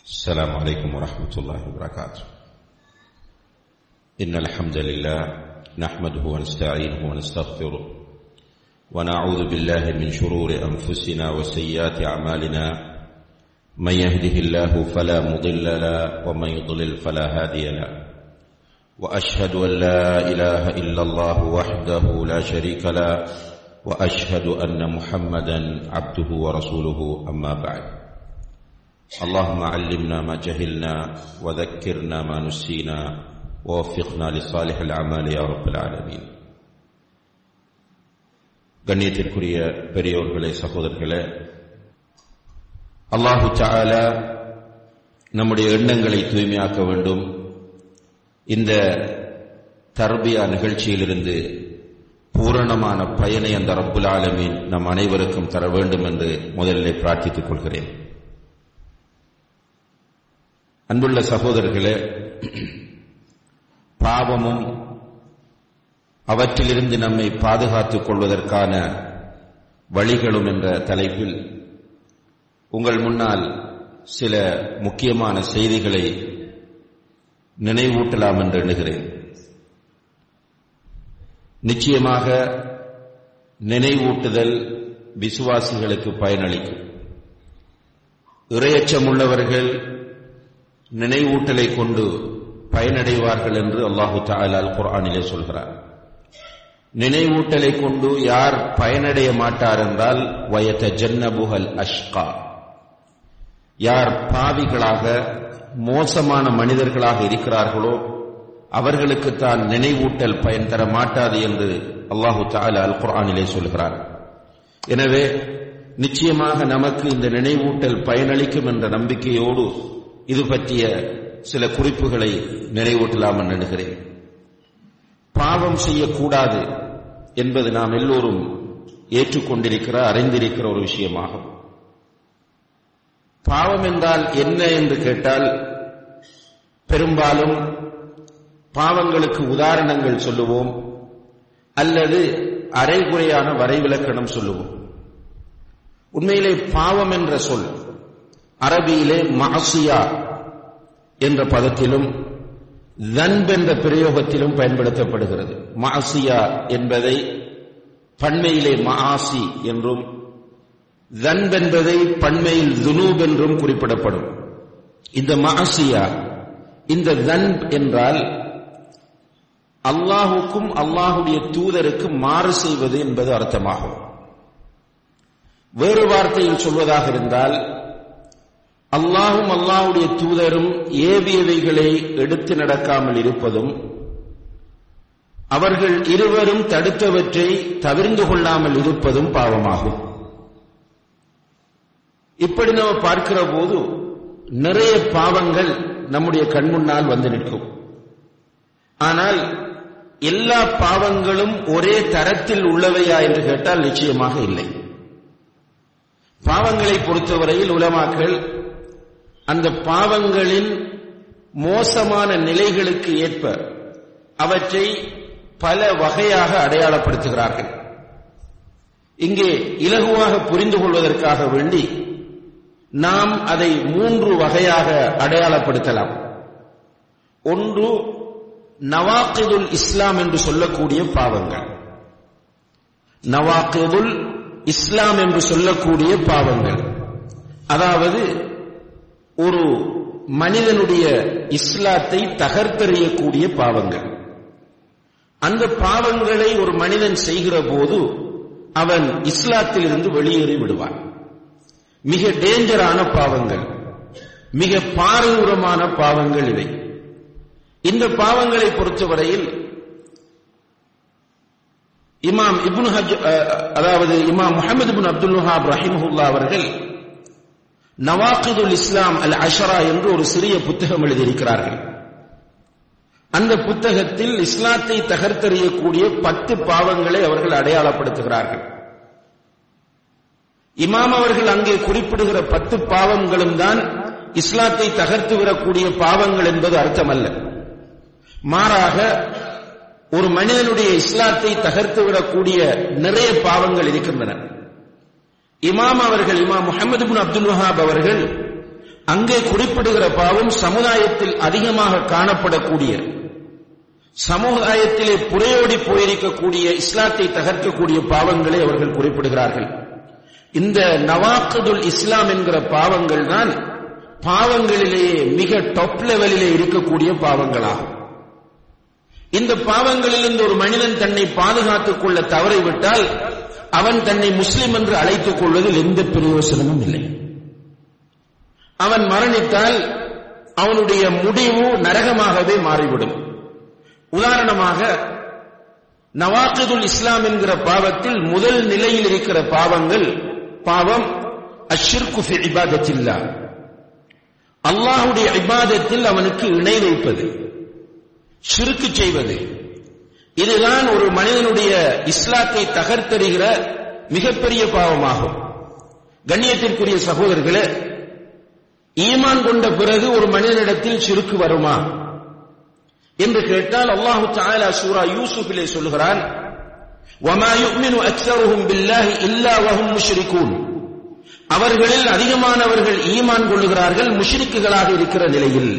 السلام عليكم ورحمة الله وبركاته إن الحمد لله نحمده ونستعينه ونستغفره ونعوذ بالله من شرور أنفسنا وسيئات أعمالنا من يهده الله فلا مضل له ومن يضلل فلا هادي له وأشهد أن لا إله إلا الله وحده لا شريك له وأشهد أن محمدا عبده ورسوله أما بعد اللهم علمنا ما جهلنا وذكرنا ما نسينا ووفقنا لصالح الأعمال يا رب العالمين கண்ணியத்திற்குரிய பெரியோர்களே சகோதரர்களே அல்லாஹு தாலா நம்முடைய எண்ணங்களை தூய்மையாக்க வேண்டும் இந்த தர்பியா நிகழ்ச்சியிலிருந்து பூரணமான பயனை அந்த ரப்புல் ஆலமீன் நம் அனைவருக்கும் தர வேண்டும் என்று முதலில் பிரார்த்தித்துக் கொள்கிறேன் அன்புள்ள சகோதரர்களே பாவமும் அவற்றிலிருந்து நம்மை பாதுகாத்துக் கொள்வதற்கான வழிகளும் என்ற தலைப்பில் உங்கள் முன்னால் சில முக்கியமான செய்திகளை நினைவூட்டலாம் என்று எண்ணுகிறேன் நிச்சயமாக நினைவூட்டுதல் விசுவாசிகளுக்கு பயனளிக்கும் இறையச்சம் உள்ளவர்கள் நினைவூட்டலை கொண்டு பயனடைவார்கள் என்று அல்லாஹு தாலால் குர்ஆனிலே சொல்கிறார் நினைவூட்டலை கொண்டு யார் பயனடைய மாட்டார் என்றால் வயத ஜன்னபுகல் அஷ்கா யார் பாவிகளாக மோசமான மனிதர்களாக இருக்கிறார்களோ அவர்களுக்கு தான் நினைவூட்டல் பயன் தர மாட்டாது என்று அல்லாஹு தாலா அல் குர்ஆனிலே சொல்கிறார் எனவே நிச்சயமாக நமக்கு இந்த நினைவூட்டல் பயனளிக்கும் என்ற நம்பிக்கையோடு இது பற்றிய சில குறிப்புகளை நினைவூட்டலாம் என்று எண்ணுகிறேன் பாவம் செய்யக்கூடாது என்பது நாம் எல்லோரும் ஏற்றுக்கொண்டிருக்கிற அறிந்திருக்கிற ஒரு விஷயமாகும் பாவம் என்றால் என்ன என்று கேட்டால் பெரும்பாலும் பாவங்களுக்கு உதாரணங்கள் சொல்லுவோம் அல்லது அரைகுறையான வரைவிலக்கணம் சொல்லுவோம் உண்மையிலே பாவம் என்ற சொல் அரபியிலே மாசியா என்ற பதத்திலும் தன்பு என்ற பிரயோகத்திலும் பயன்படுத்தப்படுகிறது மாசியா என்பதை பண்மையிலே மாசி என்றும் தன்பு என்பதை பண்மையில் துனூப் என்றும் குறிப்பிடப்படும் இந்த மாசியா இந்த தன்பு என்றால் அல்லாஹுக்கும் அல்லாஹுடைய தூதருக்கு மாறு செய்வது என்பது அர்த்தமாகும் வேறு வார்த்தையில் சொல்வதாக இருந்தால் அல்லாஹும் அல்லாஹுடைய தூதரும் ஏவியவைகளை எடுத்து நடக்காமல் இருப்பதும் அவர்கள் இருவரும் தடுத்தவற்றை தவிர்ந்து கொள்ளாமல் இருப்பதும் பாவமாகும் இப்படி நாம் பார்க்கிற போது நிறைய பாவங்கள் நம்முடைய கண்முன்னால் வந்து நிற்கும் ஆனால் எல்லா பாவங்களும் ஒரே தரத்தில் உள்ளவையா என்று கேட்டால் நிச்சயமாக இல்லை பாவங்களை பொறுத்தவரையில் உலமாக்கள் அந்த பாவங்களின் மோசமான நிலைகளுக்கு ஏற்ப அவற்றை பல வகையாக அடையாளப்படுத்துகிறார்கள் இங்கே இலகுவாக புரிந்து கொள்வதற்காக வேண்டி நாம் அதை மூன்று வகையாக அடையாளப்படுத்தலாம் ஒன்று நவாக்கிதுல் இஸ்லாம் என்று சொல்லக்கூடிய பாவங்கள் நவாக்கிதுல் இஸ்லாம் என்று சொல்லக்கூடிய பாவங்கள் அதாவது ஒரு மனிதனுடைய இஸ்லாத்தை தகர்த்தெறியக்கூடிய பாவங்கள் அந்த பாவங்களை ஒரு மனிதன் செய்கிற போது அவன் இஸ்லாத்தில் இருந்து வெளியேறி விடுவான் மிக டேஞ்சரான பாவங்கள் மிக பாரதூரமான பாவங்கள் இவை இந்த பாவங்களை பொறுத்தவரையில் இமாம் இப்னு ஹஜ் அதாவது இமாம் முகமது பின் அப்துல் வஹாப் ரஹிமஹுல்லா அவர்கள் நவாக்கிதுல் இஸ்லாம் அல் அஷரா என்று ஒரு சிறிய புத்தகம் எழுதியிருக்கிறார்கள் அந்த புத்தகத்தில் இஸ்லாத்தை தகர்த்தெறியக்கூடிய பத்து பாவங்களை அவர்கள் அடையாளப்படுத்துகிறார்கள் இமாம் அவர்கள் அங்கே குறிப்பிடுகிற பத்து பாவங்களும் தான் இஸ்லாத்தை தகர்த்து விடக்கூடிய பாவங்கள் என்பது அர்த்தமல்ல மாறாக ஒரு மனிதனுடைய இஸ்லாத்தை தகர்த்து விடக்கூடிய நிறைய பாவங்கள் இருக்கின்றன இமாம் அவர்கள் இமாம் முகமது பின் அப்துல் வஹாப் அவர்கள் அங்கே குறிப்பிடுகிற பாவம் சமுதாயத்தில் அதிகமாக காணப்படக்கூடிய சமுதாயத்திலே புரையோடி போயிருக்கக்கூடிய இஸ்லாத்தை தகர்க்கக்கூடிய பாவங்களை அவர்கள் குறிப்பிடுகிறார்கள் இந்த நவாக்குதுல் இஸ்லாம் என்கிற பாவங்கள் தான் பாவங்களிலேயே மிக டாப் லெவலிலே இருக்கக்கூடிய பாவங்களாகும் இந்த பாவங்களிலிருந்து ஒரு மனிதன் தன்னை பாதுகாத்துக் கொள்ள தவறிவிட்டால் அவன் தன்னை முஸ்லிம் என்று அழைத்துக் கொள்வதில் எந்த பிரயோசனமும் இல்லை அவன் மரணித்தால் அவனுடைய முடிவு நரகமாகவே மாறிவிடும் உதாரணமாக நவாக்கிதுல் இஸ்லாம் என்கிற பாவத்தில் முதல் நிலையில் இருக்கிற பாவங்கள் பாவம் அஷிர்கு ஃபி இபாதத்தில்லா அல்லாஹுடைய இபாதத்தில் அவனுக்கு இணை வைப்பது ஷிருக்கு செய்வது இதுதான் ஒரு மனிதனுடைய இஸ்லாத்தை தகர்த்தெறிகிற மிகப்பெரிய பாவமாகும் கண்ணியத்திற்குரிய சகோதரர்களே ஈமான் கொண்ட பிறகு ஒரு மனிதனிடத்தில் சிறுக்கு வருமா என்று கேட்டால் அல்லாஹு தாலா சூரா யூசுஃபிலே சொல்லுகிறான் وَمَا يُؤْمِنُ أَكْثَرُهُم بِاللَّهِ إِلَّا وَهُم مُشْرِكُونَ அவர்களில் அதிகமானவர்கள் ஈமான் கொள்ளுகிறார்கள் முஷ்ரிக்குகளாக இருக்கிற நிலையில்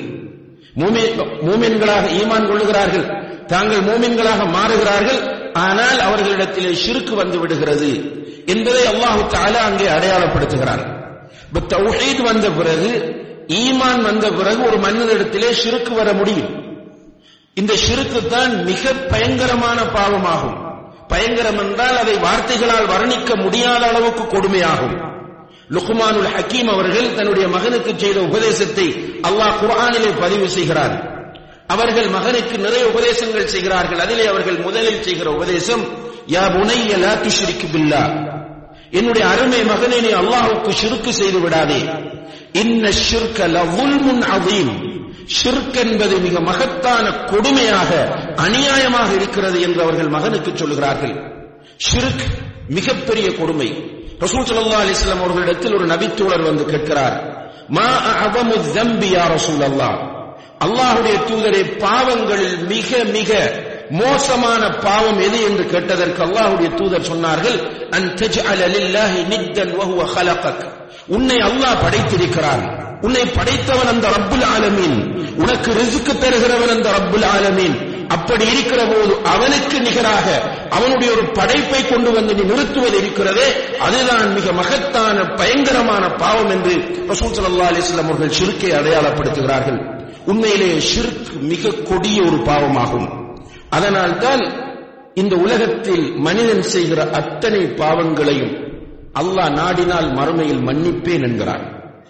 மூமின்களாக ஈமான் கொள்ளுகிறார்கள் தாங்கள் மூமின்களாக மாறுகிறார்கள் ஆனால் அவர்களிடத்திலே ஷிருக்கு வந்து விடுகிறது என்பதை அல்லாஹு தாலா அங்கே அடையாளப்படுத்துகிறார் தௌஹீத் வந்த பிறகு ஈமான் வந்த பிறகு ஒரு மனிதனிடத்திலே ஷிருக்கு வர முடியும் இந்த ஷிருக்கு தான் மிக பயங்கரமான பாவமாகும் பயங்கரம் என்றால் அதை வார்த்தைகளால் வர்ணிக்க முடியாத அளவுக்கு கொடுமையாகும் லுக்மானுல் ஹக்கீம் அவர்கள் தன்னுடைய மகனுக்கு செய்த உபதேசத்தை அல்லாஹ் குர்ஆனிலே பதிவு செய்கிறார் அவர்கள் மகனுக்கு நிறைய உபதேசங்கள் செய்கிறார்கள் அதிலே அவர்கள் முதலில் செய்கிற உபதேசம் யா புனைய லா துஷ்ரிக்கு பில்லா என்னுடைய அருமை மகனை நீ அல்லாஹ்வுக்கு ஷிர்க்கு செய்து விடாதே இன்ன ஷிர்க லவுல்முன் அதீம் ஷிர்க் என்பது மிக மகத்தான கொடுமையாக அநியாயமாக இருக்கிறது என்று அவர்கள் மகனுக்கு சொல்லுகிறார்கள் ஷிர்க் மிகப்பெரிய கொடுமை ரசூல் ஸல்லல்லாஹு அலைஹி வஸல்லம் அவர்களிடத்தில் ஒரு நபித்தோழர் வந்து கேட்கிறார் மா அஅதமு ذنبி யா ரசூலல்லாஹ் அல்லாஹ்வுடைய தூதரே பாவங்களில் மிக மிக மோசமான பாவம் எது என்று கேட்டதற்கு அல்லாஹ்வுடைய தூதர் சொன்னார்கள் அன் தஜ்அல லில்லாஹி நித்தன் வஹுவ خلقك உன்னை அல்லாஹ் படைத்திருக்கிறான் உன்னை படைத்தவன் அந்த ரப்புல் ஆலமீன் உனக்கு ரிசுக்கு தருகிறவன் அந்த ரப்புல் ஆலமீன் அப்படி இருக்கிற போது அவனுக்கு நிகராக அவனுடைய ஒரு படைப்பை கொண்டு வந்து நீ நிறுத்துவது இருக்கிறதே அதுதான் மிக மகத்தான பயங்கரமான பாவம் என்று ரசூல் ஸல்லல்லாஹு அலைஹி வஸல்லம் அவர்கள் ஷிர்க்கை அடையாளப்படுத்துகிறார்கள் உண்மையிலே ஷிர்க் மிக கொடிய ஒரு பாவமாகும் அதனால்தான் இந்த உலகத்தில் மனிதன் செய்கிற அத்தனை பாவங்களையும் அல்லாஹ் நாடினால் மறுமையில் மன்னிப்பேன் என்கிறான்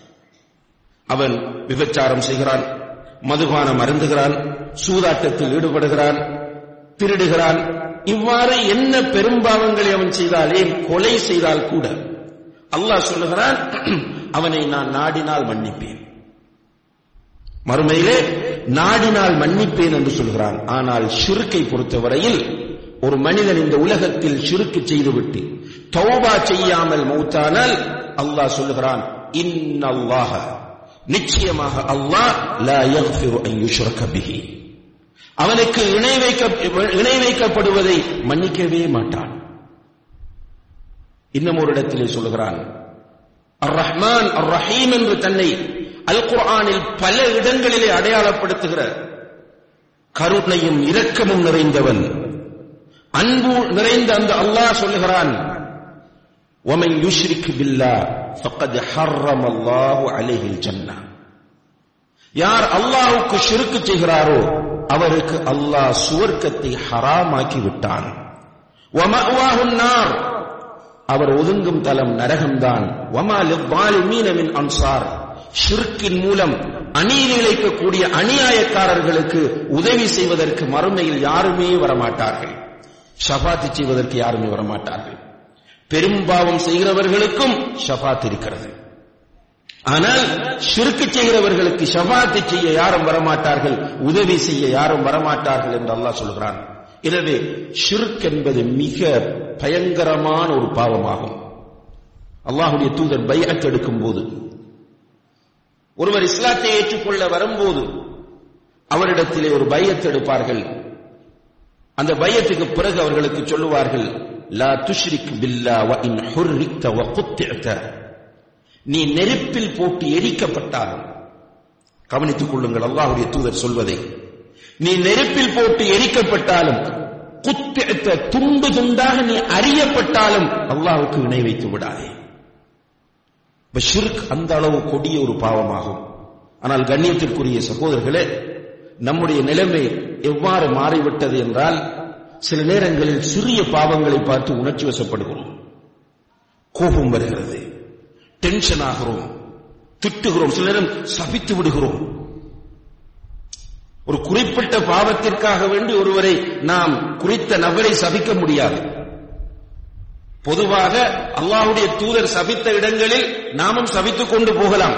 அவன் விபச்சாரம் செய்கிறான் மதுபானம் அருந்துகிறான் சூதாட்டத்தில் ஈடுபடுகிறான் திருடுகிறான் இவ்வாறு என்ன பெரும்பாவங்களை அவன் செய்தாலே கொலை செய்தால் கூட அல்லாஹ் சொல்லுகிறான் அவனை நான் நாடினால் மன்னிப்பேன் மறுமையிலே நாடினால் மன்னிப்பேன் என்று சொல்கிறான் ஆனால் ஷிருக்கை பொறுத்தவரையில் ஒரு மனிதன் இந்த உலகத்தில் ஷிருக்கு செய்துவிட்டு தௌபா செய்யாமல் மௌத்தானால் அல்லாஹ் சொல்லுகிறான் இன்னல்லாஹ நிச்சயமாக அல்லாஹ் லா யக்ஃபிரு அன் யுஷ்ரக பிஹி அவனுக்கு இணை வைக்க இணை வைக்கப்படுவதை மன்னிக்கவே மாட்டான் இன்னும் ஒரு இடத்திலே சொல்லுகிறான் அர் ரஹ்மான் அர் ரஹீம் என்று தன்னை அல் குர்ஆனில் பல இடங்களிலே அடையாளப்படுத்துகிற கருணையும் இரக்கமும் நிறைந்தவன் அன்பு நிறைந்த அந்த அல்லாஹ் சொல்லுகிறான் ومن يشرك بالله فقد حرم الله عليه الجنه யார் அல்லாஹ்வுக்கு ஷிர்க் செய்கிறாரோ அவருக்கு அல்லாஹ் சுவர்க்கத்தை ஹராமாக்கி விட்டான் ومأواه النار அவர் ஒதுங்கும் தலம் நரகம்தான் وما للظالمين من انصار ஷிர்கின் மூலம் அநீதி இழைக்கக்கூடிய அநியாயக்காரர்களுக்கு உதவி செய்வதற்கு மறுமையில் யாருமே வரமாட்டார்கள் ஷபாத்து செய்வதற்கு யாருமே வரமாட்டார்கள் பெரும்பாவம் செய்கிறவர்களுக்கும் ஷபாத் இருக்கிறது ஆனால் ஷிருக்கு செய்கிறவர்களுக்கு ஷபாத்து செய்ய யாரும் வரமாட்டார்கள் உதவி செய்ய யாரும் வரமாட்டார்கள் என்று அல்லாஹ் சொல்கிறான் எனவே ஷிர்க் என்பது மிக பயங்கரமான ஒரு பாவமாகும் அல்லாஹுடைய தூதர் பைஅத் எடுக்கும் போது ஒருவர் இஸ்லாத்தை ஏற்றுக்கொள்ள வரும்போது அவரிடத்திலே ஒரு பையத் எடுப்பார்கள் அந்த பையத்துக்கு பிறகு அவர்களுக்கு சொல்லுவார்கள் லா துஷ்ரிக் பில்லா வ இன் ஹுர்ரிக்த வ குத்திஅத நீ நெருப்பில் போட்டு எரிக்கப்பட்டாலும் கவனித்துக் கொள்ளுங்கள் அல்லாஹ்வுடைய தூதர் சொல்வதை நீ நெருப்பில் போட்டு எரிக்கப்பட்டாலும் குத்தித்த துண்டு துண்டாக நீ அறியப்பட்டாலும் அல்லாஹ்வுக்கு இணை வைத்து விடாதே இப்ப ஷிர்க் அந்த அளவு கொடிய ஒரு பாவமாகும் ஆனால் கண்ணியத்திற்குரிய சகோதரர்களே நம்முடைய நிலைமை எவ்வாறு மாறிவிட்டது என்றால் சில நேரங்களில் சிறிய பாவங்களை பார்த்து உணர்ச்சி வசப்படுகிறோம் கோபம் வருகிறது டென்ஷன் ஆகிறோம் திட்டுகிறோம் சில நேரம் சபித்து விடுகிறோம் ஒரு குறிப்பிட்ட பாவத்திற்காக வேண்டி ஒருவரை நாம் குறித்த நபரை சபிக்க முடியாது பொதுவாக அல்லாஹ்வுடைய தூதர் சபித்த இடங்களில் நாமும் சபித்துக் கொண்டு போகலாம்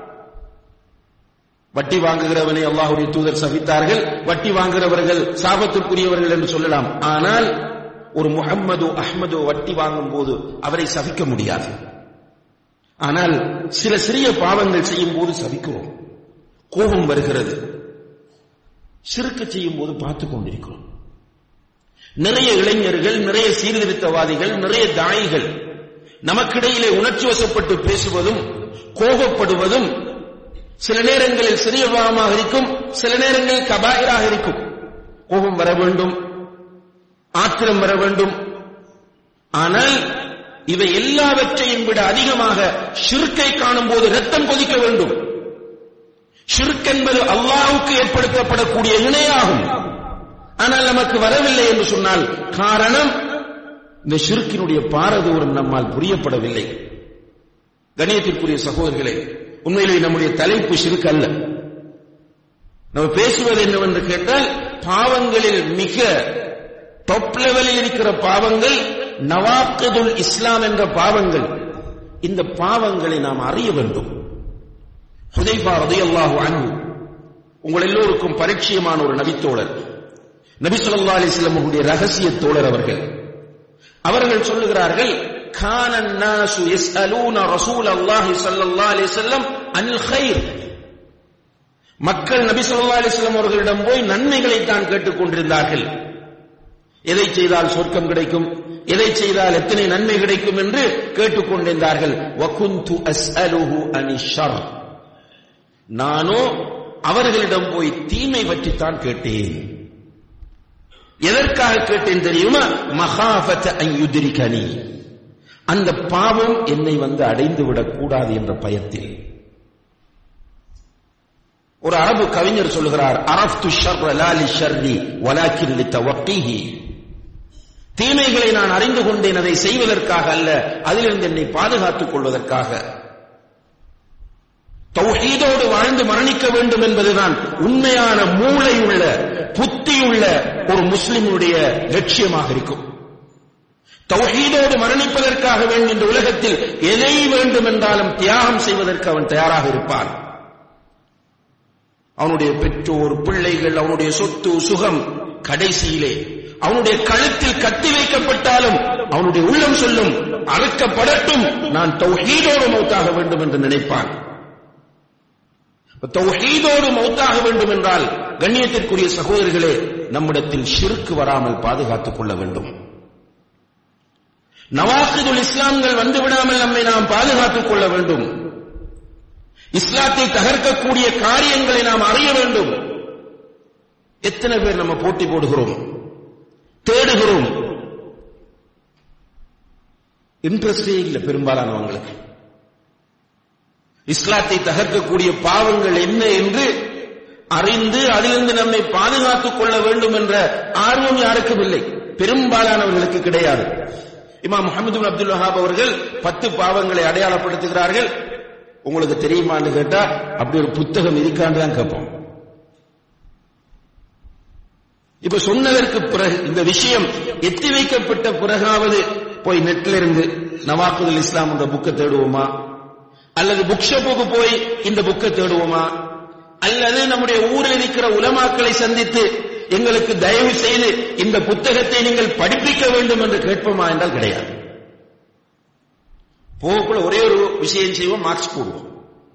வட்டி வாங்குகிறவனை அல்லாஹ்வுடைய தூதர் சபித்தார்கள் வட்டி வாங்குகிறவர்கள் சாபத்திற்குரியவர்கள் என்று சொல்லலாம் ஆனால் ஒரு முஹம்மது அஹ்மது வட்டி வாங்கும் போது அவரை சபிக்க முடியாது ஆனால் சில சிறிய பாவங்கள் செய்யும் போது சபிக்கிறோம் கோபம் வருகிறது சிறுக்கு செய்யும் போது பார்த்துக் கொண்டிருக்கிறோம் நிறைய இளைஞர்கள் நிறைய சீர்திருத்தவாதிகள் நிறைய தாயிகள் நமக்கிடையிலே உணர்ச்சி வசப்பட்டு பேசுவதும் கோபப்படுவதும் சில நேரங்களில் சிறிய பாவமாக இருக்கும் சில நேரங்களில் கபாயிராக இருக்கும் கோபம் வர வேண்டும் ஆத்திரம் வர வேண்டும் ஆனால் இவை எல்லாவற்றையும் விட அதிகமாக ஷிர்கை காணும் போது ரத்தம் கொதிக்க வேண்டும் ஷிர்க் என்பது அல்லாஹ்வுக்கு ஏற்படுத்தப்படக்கூடிய இணையாகும் ஆனால் நமக்கு வரவில்லை என்று சொன்னால் காரணம் இந்த ஷிர்கினுடைய பாரதூரம் நம்மால் புரியப்படவில்லை கணியத்திற்குரிய சகோதரர்களே உண்மையிலே நம்முடைய தலைப்பு ஷிர்க் அல்ல நம்ம பேசுவது என்னவென்று கேட்டால் பாவங்களில் மிக டாப் லெவலில் இருக்கிற பாவங்கள் நவாக்கதுல் இஸ்லாம் என்ற பாவங்கள் இந்த பாவங்களை நாம் அறிய வேண்டும் ஹுதைபா ரதியல்லாஹு அன்ஹு உங்கள் எல்லோருக்கும் பரிச்சயமான ஒரு நபித்தோழர் நபி ஸல்லல்லாஹு அலைஹி வஸல்லம் உடைய ரகசிய தோழர் அவர்கள் அவர்கள் சொல்லுகிறார்கள் கான الناس يسالون رسول الله صلى الله عليه وسلم عن الخير மக்கள் நபி ஸல்லல்லாஹு அலைஹி வஸல்லம் அவர்களிடம் போய் நன்மைகளை தான் கேட்டுக் கொண்டிருந்தார்கள் எதை செய்தால் சொர்க்கம் கிடைக்கும் எதை செய்தால் எத்தனை நன்மை கிடைக்கும் என்று கேட்டுக் கொண்டிருந்தார்கள் வகுந்து அஸ்அலுஹு அனிஷர் நானோ அவர்களிடம் போய் தீமை பற்றித்தான் கேட்டேன் எதற்காக கேட்டேன் தெரியுமா மகாபத அயுதிரிகனி அந்த பாவம் என்னை வந்து அடைந்து விடக்கூடாது என்ற பயத்தில் ஒரு அரபு கவிஞர் சொல்லுகிறார் அரஃப்து ஷர்ர லாலி ஷர்ரி வலாக்கின் லித்தவக்கீஹி தீமைகளை நான் அறிந்து கொண்டேன் அதை செய்வதற்காக அல்ல அதிலிருந்து என்னை பாதுகாத்துக் கொள்வதற்காக தௌஹீதோடு வாழ்ந்து மரணிக்க வேண்டும் என்பதுதான் உண்மையான மூளையுள்ள புத்தியுள்ள ஒரு முஸ்லிமுடைய லட்சியமாக இருக்கும் தௌஹீதோடு மரணிப்பதற்காக வேண்டும் இந்த உலகத்தில் எதை வேண்டும் என்றாலும் தியாகம் செய்வதற்கு அவன் தயாராக இருப்பான் அவனுடைய பெற்றோர் பிள்ளைகள் அவனுடைய சொத்து சுகம் கடைசியிலே அவனுடைய கழுத்தில் கத்தி வைக்கப்பட்டாலும் அவனுடைய உள்ளம் சொல்லும் அறுக்கப்படட்டும் நான் தௌஹீதோடு மௌத்தாக வேண்டும் என்று நினைப்பான் தௌஹீதோடு மௌத்தாக வேண்டும் என்றால் கண்ணியத்திற்குரிய சகோதரர்களே நம்மிடத்தில் ஷிருக்கு வராமல் பாதுகாத்துக் கொள்ள வேண்டும் நவாக்கிதுல் இஸ்லாம்கள் வந்துவிடாமல் நம்மை நாம் பாதுகாத்துக் கொள்ள வேண்டும் இஸ்லாத்தை தகர்க்கக்கூடிய காரியங்களை நாம் அறிய வேண்டும் எத்தனை பேர் நம்ம போட்டி போடுகிறோம் தேடுகிறோம் இன்ட்ரெஸ்டே இல்லை பெரும்பாலானவங்களுக்கு இஸ்லாத்தை தகர்க்கக்கூடிய பாவங்கள் என்ன என்று அறிந்து அதிலிருந்து நம்மை பாதுகாத்துக் கொள்ள வேண்டும் என்ற ஆர்வம் யாருக்கும் இல்லை பெரும்பாலானவர்களுக்கு கிடையாது இமாம் முகமது அப்துல் வஹாப் அவர்கள் பத்து பாவங்களை அடையாளப்படுத்துகிறார்கள் உங்களுக்கு தெரியுமான்னு கேட்டா அப்படி ஒரு புத்தகம் இருக்கான்னு தான் கேட்போம் இப்ப சொன்னதற்கு பிறகு இந்த விஷயம் எத்தி வைக்கப்பட்ட பிறகாவது போய் நெட்ல இருந்து நவாக்குதல் இஸ்லாம் என்ற புக்கை தேடுவோமா அல்லது புக் ஷாப்புக்கு போய் இந்த புக்கை தேடுவோமா அல்லது நம்முடைய ஊரில் இருக்கிற உலமாக்களை சந்தித்து எங்களுக்கு தயவு செய்து இந்த புத்தகத்தை நீங்கள் படிப்பிக்க வேண்டும் என்று கேட்போமா என்றால் கிடையாது போகக்குள்ள ஒரே ஒரு விஷயம் செய்வோம் மார்க்ஸ் போடுவோம்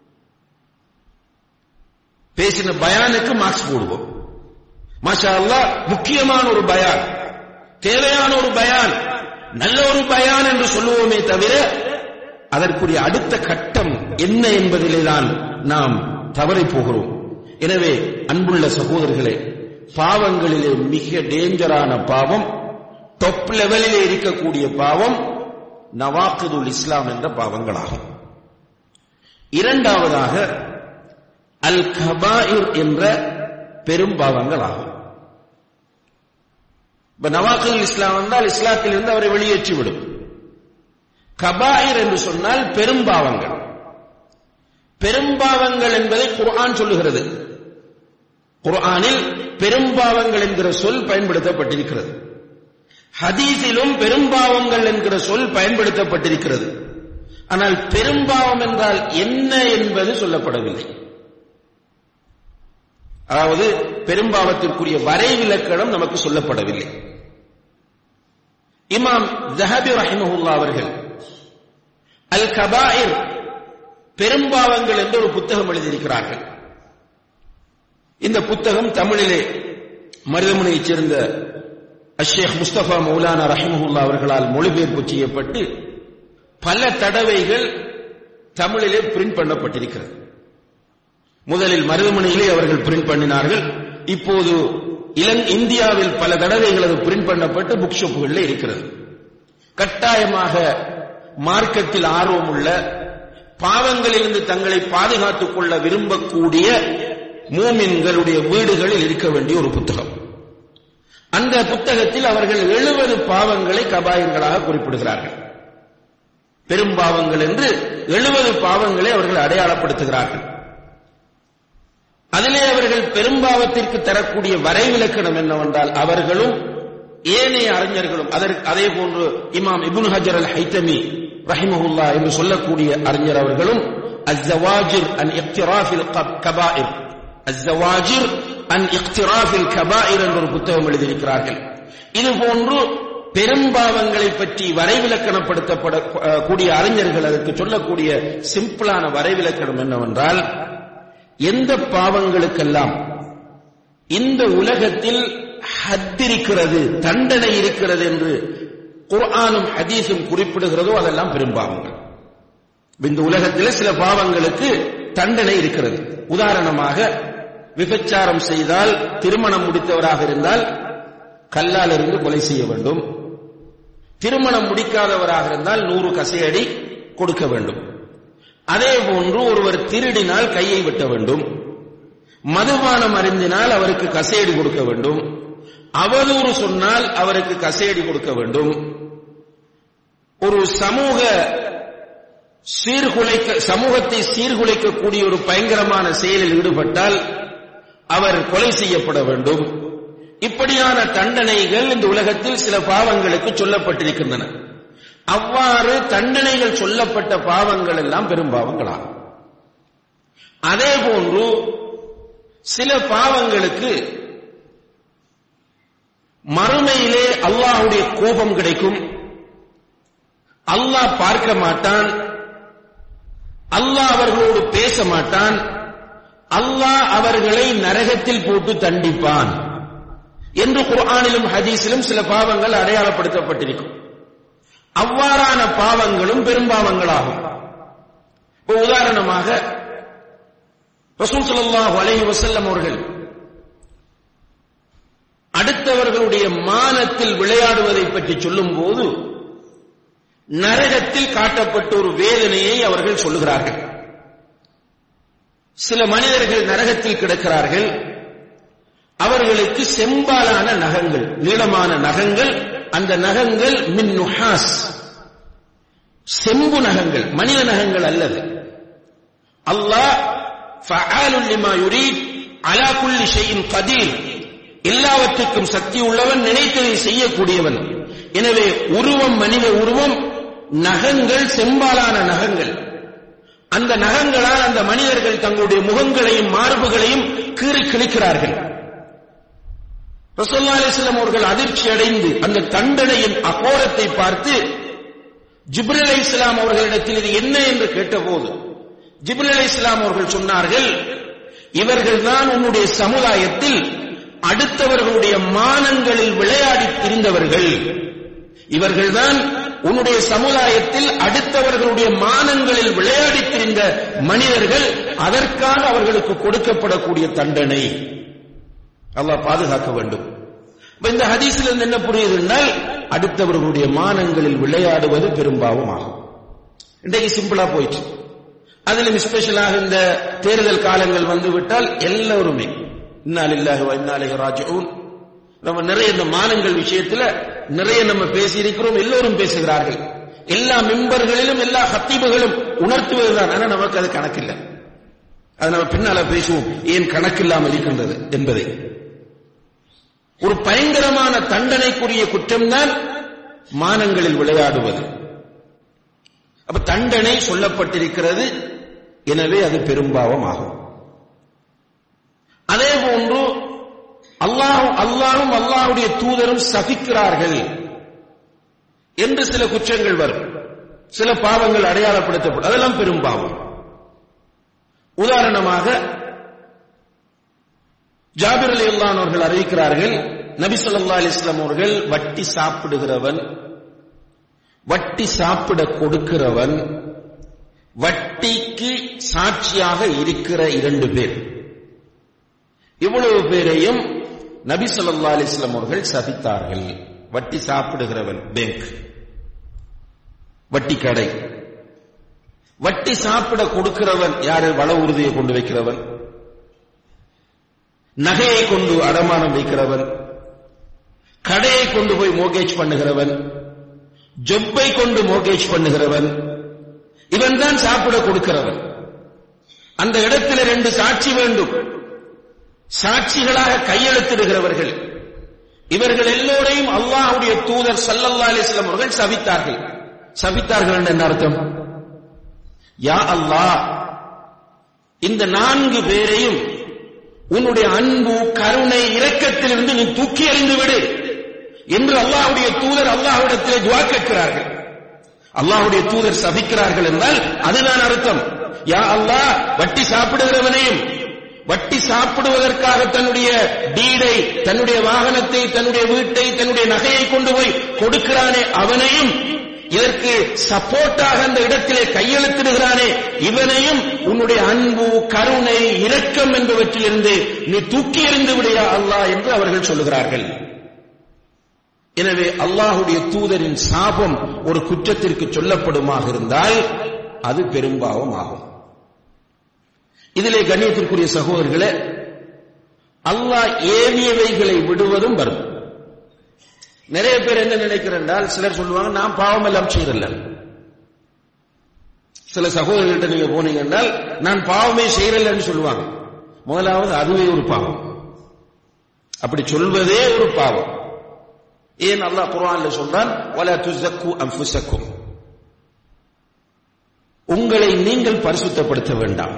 பேசின பயானுக்கு மார்க்ஸ் போடுவோம் மாஷா அல்லா முக்கியமான ஒரு பயான் தேவையான ஒரு பயான் நல்ல ஒரு பயான் என்று சொல்லுவோமே தவிர அதற்குரிய அடுத்த கட்டம் என்ன என்பதிலே தான் நாம் தவறி போகிறோம் எனவே அன்புள்ள சகோதரர்களே பாவங்களிலே மிக டேஞ்சரான பாவம் டொப் லெவலிலே இருக்கக்கூடிய பாவம் நவாக்குதுல் இஸ்லாம் என்ற பாவங்களாகும் இரண்டாவதாக அல் கபாயிர் என்ற பெரும் பாவங்களாகும் இப்ப நவாக்குல் இஸ்லாம் வந்தால் இஸ்லாத்தில் இருந்து அவரை வெளியேற்றிவிடும் கபாயிர் என்று சொன்னால் பெரும்பாவங்கள் பெரும்பாவங்கள் என்பதை குர்ஆன் சொல்லுகிறது குர்ஆனில் பெரும்பாவங்கள் என்கிற சொல் பயன்படுத்தப்பட்டிருக்கிறது ஹதீஸிலும் பெரும்பாவங்கள் என்கிற சொல் பயன்படுத்தப்பட்டிருக்கிறது ஆனால் பெரும்பாவம் என்றால் என்ன என்பது சொல்லப்படவில்லை அதாவது பெரும்பாவத்திற்குரிய வரைவிலக்கணம் நமக்கு சொல்லப்படவில்லை இமாம் ஜஹபி ரஹிமஹுல்லா அவர்கள் அல் கபாயிர் பெரும்பாவங்கள் என்று ஒரு புத்தகம் எழுதியிருக்கிறார்கள் இந்த புத்தகம் தமிழிலே மருதமுனையைச் சேர்ந்த அஷேக் முஸ்தபா மௌலானா ரஹிமஹுல்லா அவர்களால் மொழிபெயர்ப்பு செய்யப்பட்டு பல தடவைகள் தமிழிலே பிரிண்ட் பண்ணப்பட்டிருக்கிறது முதலில் மருதமனையிலே அவர்கள் பிரிண்ட் பண்ணினார்கள் இப்போது இலங் இந்தியாவில் பல தடவைகள் அது பிரிண்ட் பண்ணப்பட்டு புக் ஷாப்புகளில் இருக்கிறது கட்டாயமாக மார்க்கத்தில் ஆர்வமுள்ள பாவங்களிலிருந்து தங்களை பாதுகாத்துக் கொள்ள விரும்பக்கூடிய மூமின்களுடைய வீடுகளில் இருக்க வேண்டிய ஒரு புத்தகம் அந்த புத்தகத்தில் அவர்கள் எழுபது பாவங்களை கபாயங்களாக குறிப்பிடுகிறார்கள் பெரும் பாவங்கள் என்று எழுபது பாவங்களை அவர்கள் அடையாளப்படுத்துகிறார்கள் அதிலே அவர்கள் பெரும்பாவத்திற்கு தரக்கூடிய வரைவிலக்கணம் என்னவென்றால் அவர்களும் ஏனைய அறிஞர்களும் அதற்கு அதே போன்று இமாம் இபுன் ஹஜர் அல் ஹைத்தமி ரஹிமஹுல்லா என்று சொல்லக்கூடிய அறிஞர் அவர்களும் அஸ்ஸவாஜிர் அன் இக்திராஃபில் கபாயிர் அஸ்ஸவாஜிர் அன் இக்திராஃபில் கபாயிர் என்ற ஒரு புத்தகம் எழுதியிருக்கிறார்கள் இது போன்று பெரும்பாவங்களை பற்றி வரைவிலக்கணப்படுத்தப்படக்கூடிய அறிஞர்கள் அதற்கு சொல்லக்கூடிய சிம்பிளான வரைவிலக்கணம் என்னவென்றால் எந்த பாவங்களுக்கெல்லாம் இந்த உலகத்தில் ஹத் இருக்கிறது தண்டனை இருக்கிறது என்று குர்ஆனும் ஹதீஸும் குறிப்பிடுகிறதோ அதெல்லாம் பெரும்பாவங்கள் இந்த உலகத்தில் சில பாவங்களுக்கு தண்டனை இருக்கிறது உதாரணமாக விபச்சாரம் செய்தால் திருமணம் முடித்தவராக இருந்தால் கல்லால் இருந்து கொலை செய்ய வேண்டும் திருமணம் முடிக்காதவராக இருந்தால் நூறு கசையடி கொடுக்க வேண்டும் அதே போன்று ஒருவர் திருடினால் கையை வெட்ட வேண்டும் மதுபானம் அறிந்தினால் அவருக்கு கசையடி கொடுக்க வேண்டும் அவதூறு சொன்னால் அவருக்கு கசையடி கொடுக்க வேண்டும் ஒரு சமூக சீர்குலைக்க சமூகத்தை சீர்குலைக்கக்கூடிய ஒரு பயங்கரமான செயலில் ஈடுபட்டால் அவர் கொலை செய்யப்பட வேண்டும் இப்படியான தண்டனைகள் இந்த உலகத்தில் சில பாவங்களுக்கு சொல்லப்பட்டிருக்கின்றன அவ்வாறு தண்டனைகள் சொல்லப்பட்ட பாவங்கள் எல்லாம் பெரும் பாவங்களாகும் அதே போன்று சில பாவங்களுக்கு மறுமையிலே அல்லாஹுடைய கோபம் கிடைக்கும் அல்லாஹ் பார்க்க மாட்டான் அல்லாஹ் அவர்களோடு பேச மாட்டான் அல்லாஹ் அவர்களை நரகத்தில் போட்டு தண்டிப்பான் என்று குர்ஆனிலும் ஹதீஸிலும் சில பாவங்கள் அடையாளப்படுத்தப்பட்டிருக்கும் அவ்வாறான பாவங்களும் பெரும்பாவங்களாகும் இப்போ உதாரணமாக ரசூல் ஸல்லல்லாஹு அலைஹி வஸல்லம் அவர்கள் அடுத்தவர்களுடைய மானத்தில் விளையாடுவதை பற்றி சொல்லும்போது நரகத்தில் காட்டப்பட்ட ஒரு வேதனையை அவர்கள் சொல்லுகிறார்கள் சில மனிதர்கள் நரகத்தில் கிடக்கிறார்கள் அவர்களுக்கு செம்பாலான நகங்கள் நீளமான நகங்கள் அந்த நகங்கள் மின் நுஹாஸ் செம்பு நகங்கள் மனித நகங்கள் அல்லது அல்லாஹ் ஃபஆலுல் லிமா யுரீத் அலா குல்லி ஷைஇன் கதீர் எல்லாவற்றுக்கும் சக்தி உள்ளவன் நினைத்ததை செய்யக்கூடியவன் எனவே உருவம் மனித உருவம் நகங்கள் செம்பாலான நகங்கள் அந்த நகங்களால் அந்த மனிதர்கள் தங்களுடைய முகங்களையும் மார்புகளையும் கீறி கிழிக்கிறார்கள் ரசோல்லா அலிஸ்லாம் அவர்கள் அதிர்ச்சி அடைந்து அந்த தண்டனையின் அகோரத்தை பார்த்து ஜிப்ரல் அலி இஸ்லாம் அவர்களிடத்தில் இது என்ன என்று கேட்டபோது ஜிப்ரல் அலி இஸ்லாம் அவர்கள் சொன்னார்கள் இவர்கள் தான் உன்னுடைய சமுதாயத்தில் அடுத்தவர்களுடைய மானங்களில் விளையாடி திரிந்தவர்கள் இவர்கள்தான் உன்னுடைய சமுதாயத்தில் அடுத்தவர்களுடைய மானங்களில் விளையாடித் திரிந்த மனிதர்கள் அதற்காக அவர்களுக்கு கொடுக்கப்படக்கூடிய தண்டனை அல்லாஹ் பாதுகாக்க வேண்டும் இப்ப இந்த ஹதீஸில் இருந்து என்ன புரியுது என்றால் அடுத்தவர்களுடைய மானங்களில் விளையாடுவது பெரும்பாவம் ஆகும் இன்றைக்கு சிம்பிளா போயிட்டு அதிலும் ஸ்பெஷலாக இந்த தேர்தல் காலங்கள் வந்து விட்டால் எல்லோருமே இன்னாலில்லாஹி வ இன்னா இலைஹி ராஜிஊன் நம்ம நிறைய இந்த மானங்கள் விஷயத்துல நிறைய நம்ம பேசி இருக்கிறோம் எல்லோரும் பேசுகிறார்கள் எல்லா மெம்பர்களிலும் எல்லா ஹத்தீபுகளும் உணர்த்துவதுதான் ஆனா நமக்கு அது கணக்கில்லை அது நம்ம பின்னால பேசுவோம் ஏன் கணக்கில்லாமல் இருக்கின்றது என்பதை ஒரு பயங்கரமான தண்டனைக்குரிய குற்றம்தான் மானங்களில் விளையாடுவது அப்ப தண்டனை சொல்லப்பட்டிருக்கிறது எனவே அது பெரும்பாவம் ஆகும் அதே போன்று அல்லாஹ் அல்லாஹும் அல்லாஹுடைய தூதரும் சபிக்கிறார்கள் என்று சில குற்றங்கள் வரும் சில பாவங்கள் அடையாளப்படுத்தப்படும் அதெல்லாம் பெரும் பாவம் உதாரணமாக ஜாபிர் அலி அவர்கள் அறிவிக்கிறார்கள் நபி சொல்லா அலிஸ்லாம் அவர்கள் வட்டி சாப்பிடுகிறவன் வட்டி சாப்பிட கொடுக்கிறவன் வட்டிக்கு சாட்சியாக இருக்கிற இரண்டு பேர் இவ்வளவு பேரையும் நபி சொல்லா அலிஸ்லாம் அவர்கள் சபித்தார்கள் வட்டி சாப்பிடுகிறவன் பேங்க் வட்டி கடை வட்டி சாப்பிட கொடுக்கிறவன் யாரு வள உறுதியை கொண்டு வைக்கிறவன் நகையை கொண்டு அடமானம் வைக்கிறவன் கடையை கொண்டு போய் மோகேஜ் பண்ணுகிறவன் ஜொப்பை கொண்டு மோகேஜ் பண்ணுகிறவன் இவன் தான் சாப்பிட கொடுக்கிறவன் அந்த இடத்துல ரெண்டு சாட்சி வேண்டும் சாட்சிகளாக கையெழுத்திடுகிறவர்கள் இவர்கள் எல்லோரையும் அல்லாஹுடைய தூதர் சல்லல்லா அலிஸ்லாம் அவர்கள் சபித்தார்கள் சபித்தார்கள் என்று என்ன அர்த்தம் யா அல்லாஹ் இந்த நான்கு பேரையும் உன்னுடைய அன்பு கருணை இரக்கத்திலிருந்து நீ தூக்கி எறிந்து விடு என்று அல்லாஹுடைய தூதர் அல்லாஹ்விடத்திலே துவா கேட்கிறார்கள் அல்லாஹுடைய தூதர் சபிக்கிறார்கள் என்றால் அதுதான் அர்த்தம் யா அல்லாஹ் வட்டி சாப்பிடுகிறவனையும் வட்டி சாப்பிடுவதற்காக தன்னுடைய டீடை தன்னுடைய வாகனத்தை தன்னுடைய வீட்டை தன்னுடைய நகையை கொண்டு போய் கொடுக்கிறானே அவனையும் இதற்கு சப்போர்ட்டாக அந்த இடத்திலே கையெழுத்திடுகிறானே இவனையும் உன்னுடைய அன்பு கருணை இரக்கம் என்பவற்றிலிருந்து நீ தூக்கி எறிந்து விடையா அல்லாஹ் என்று அவர்கள் சொல்லுகிறார்கள் எனவே அல்லாஹுடைய தூதரின் சாபம் ஒரு குற்றத்திற்கு சொல்லப்படுமாக இருந்தால் அது பெரும்பாவம் ஆகும் இதிலே கண்ணியத்திற்குரிய சகோதரர்களே அல்லாஹ் ஏவியவைகளை விடுவதும் வரும் நிறைய பேர் என்ன நினைக்கிறேன் சிலர் சொல்லுவாங்க நான் பாவம் எல்லாம் செய்யறல சில சகோதரர்கிட்ட நீங்க போனீங்க என்றால் நான் பாவமே செய்யறலன்னு சொல்லுவாங்க முதலாவது அதுவே ஒரு பாவம் அப்படி சொல்வதே ஒரு பாவம் ஏன் அல்லாஹ் குர்ஆன்ல சொல்றான் வலா துஸக்கு அன்ஃபுஸக்கும் உங்களை நீங்கள் பரிசுத்தப்படுத்த வேண்டாம்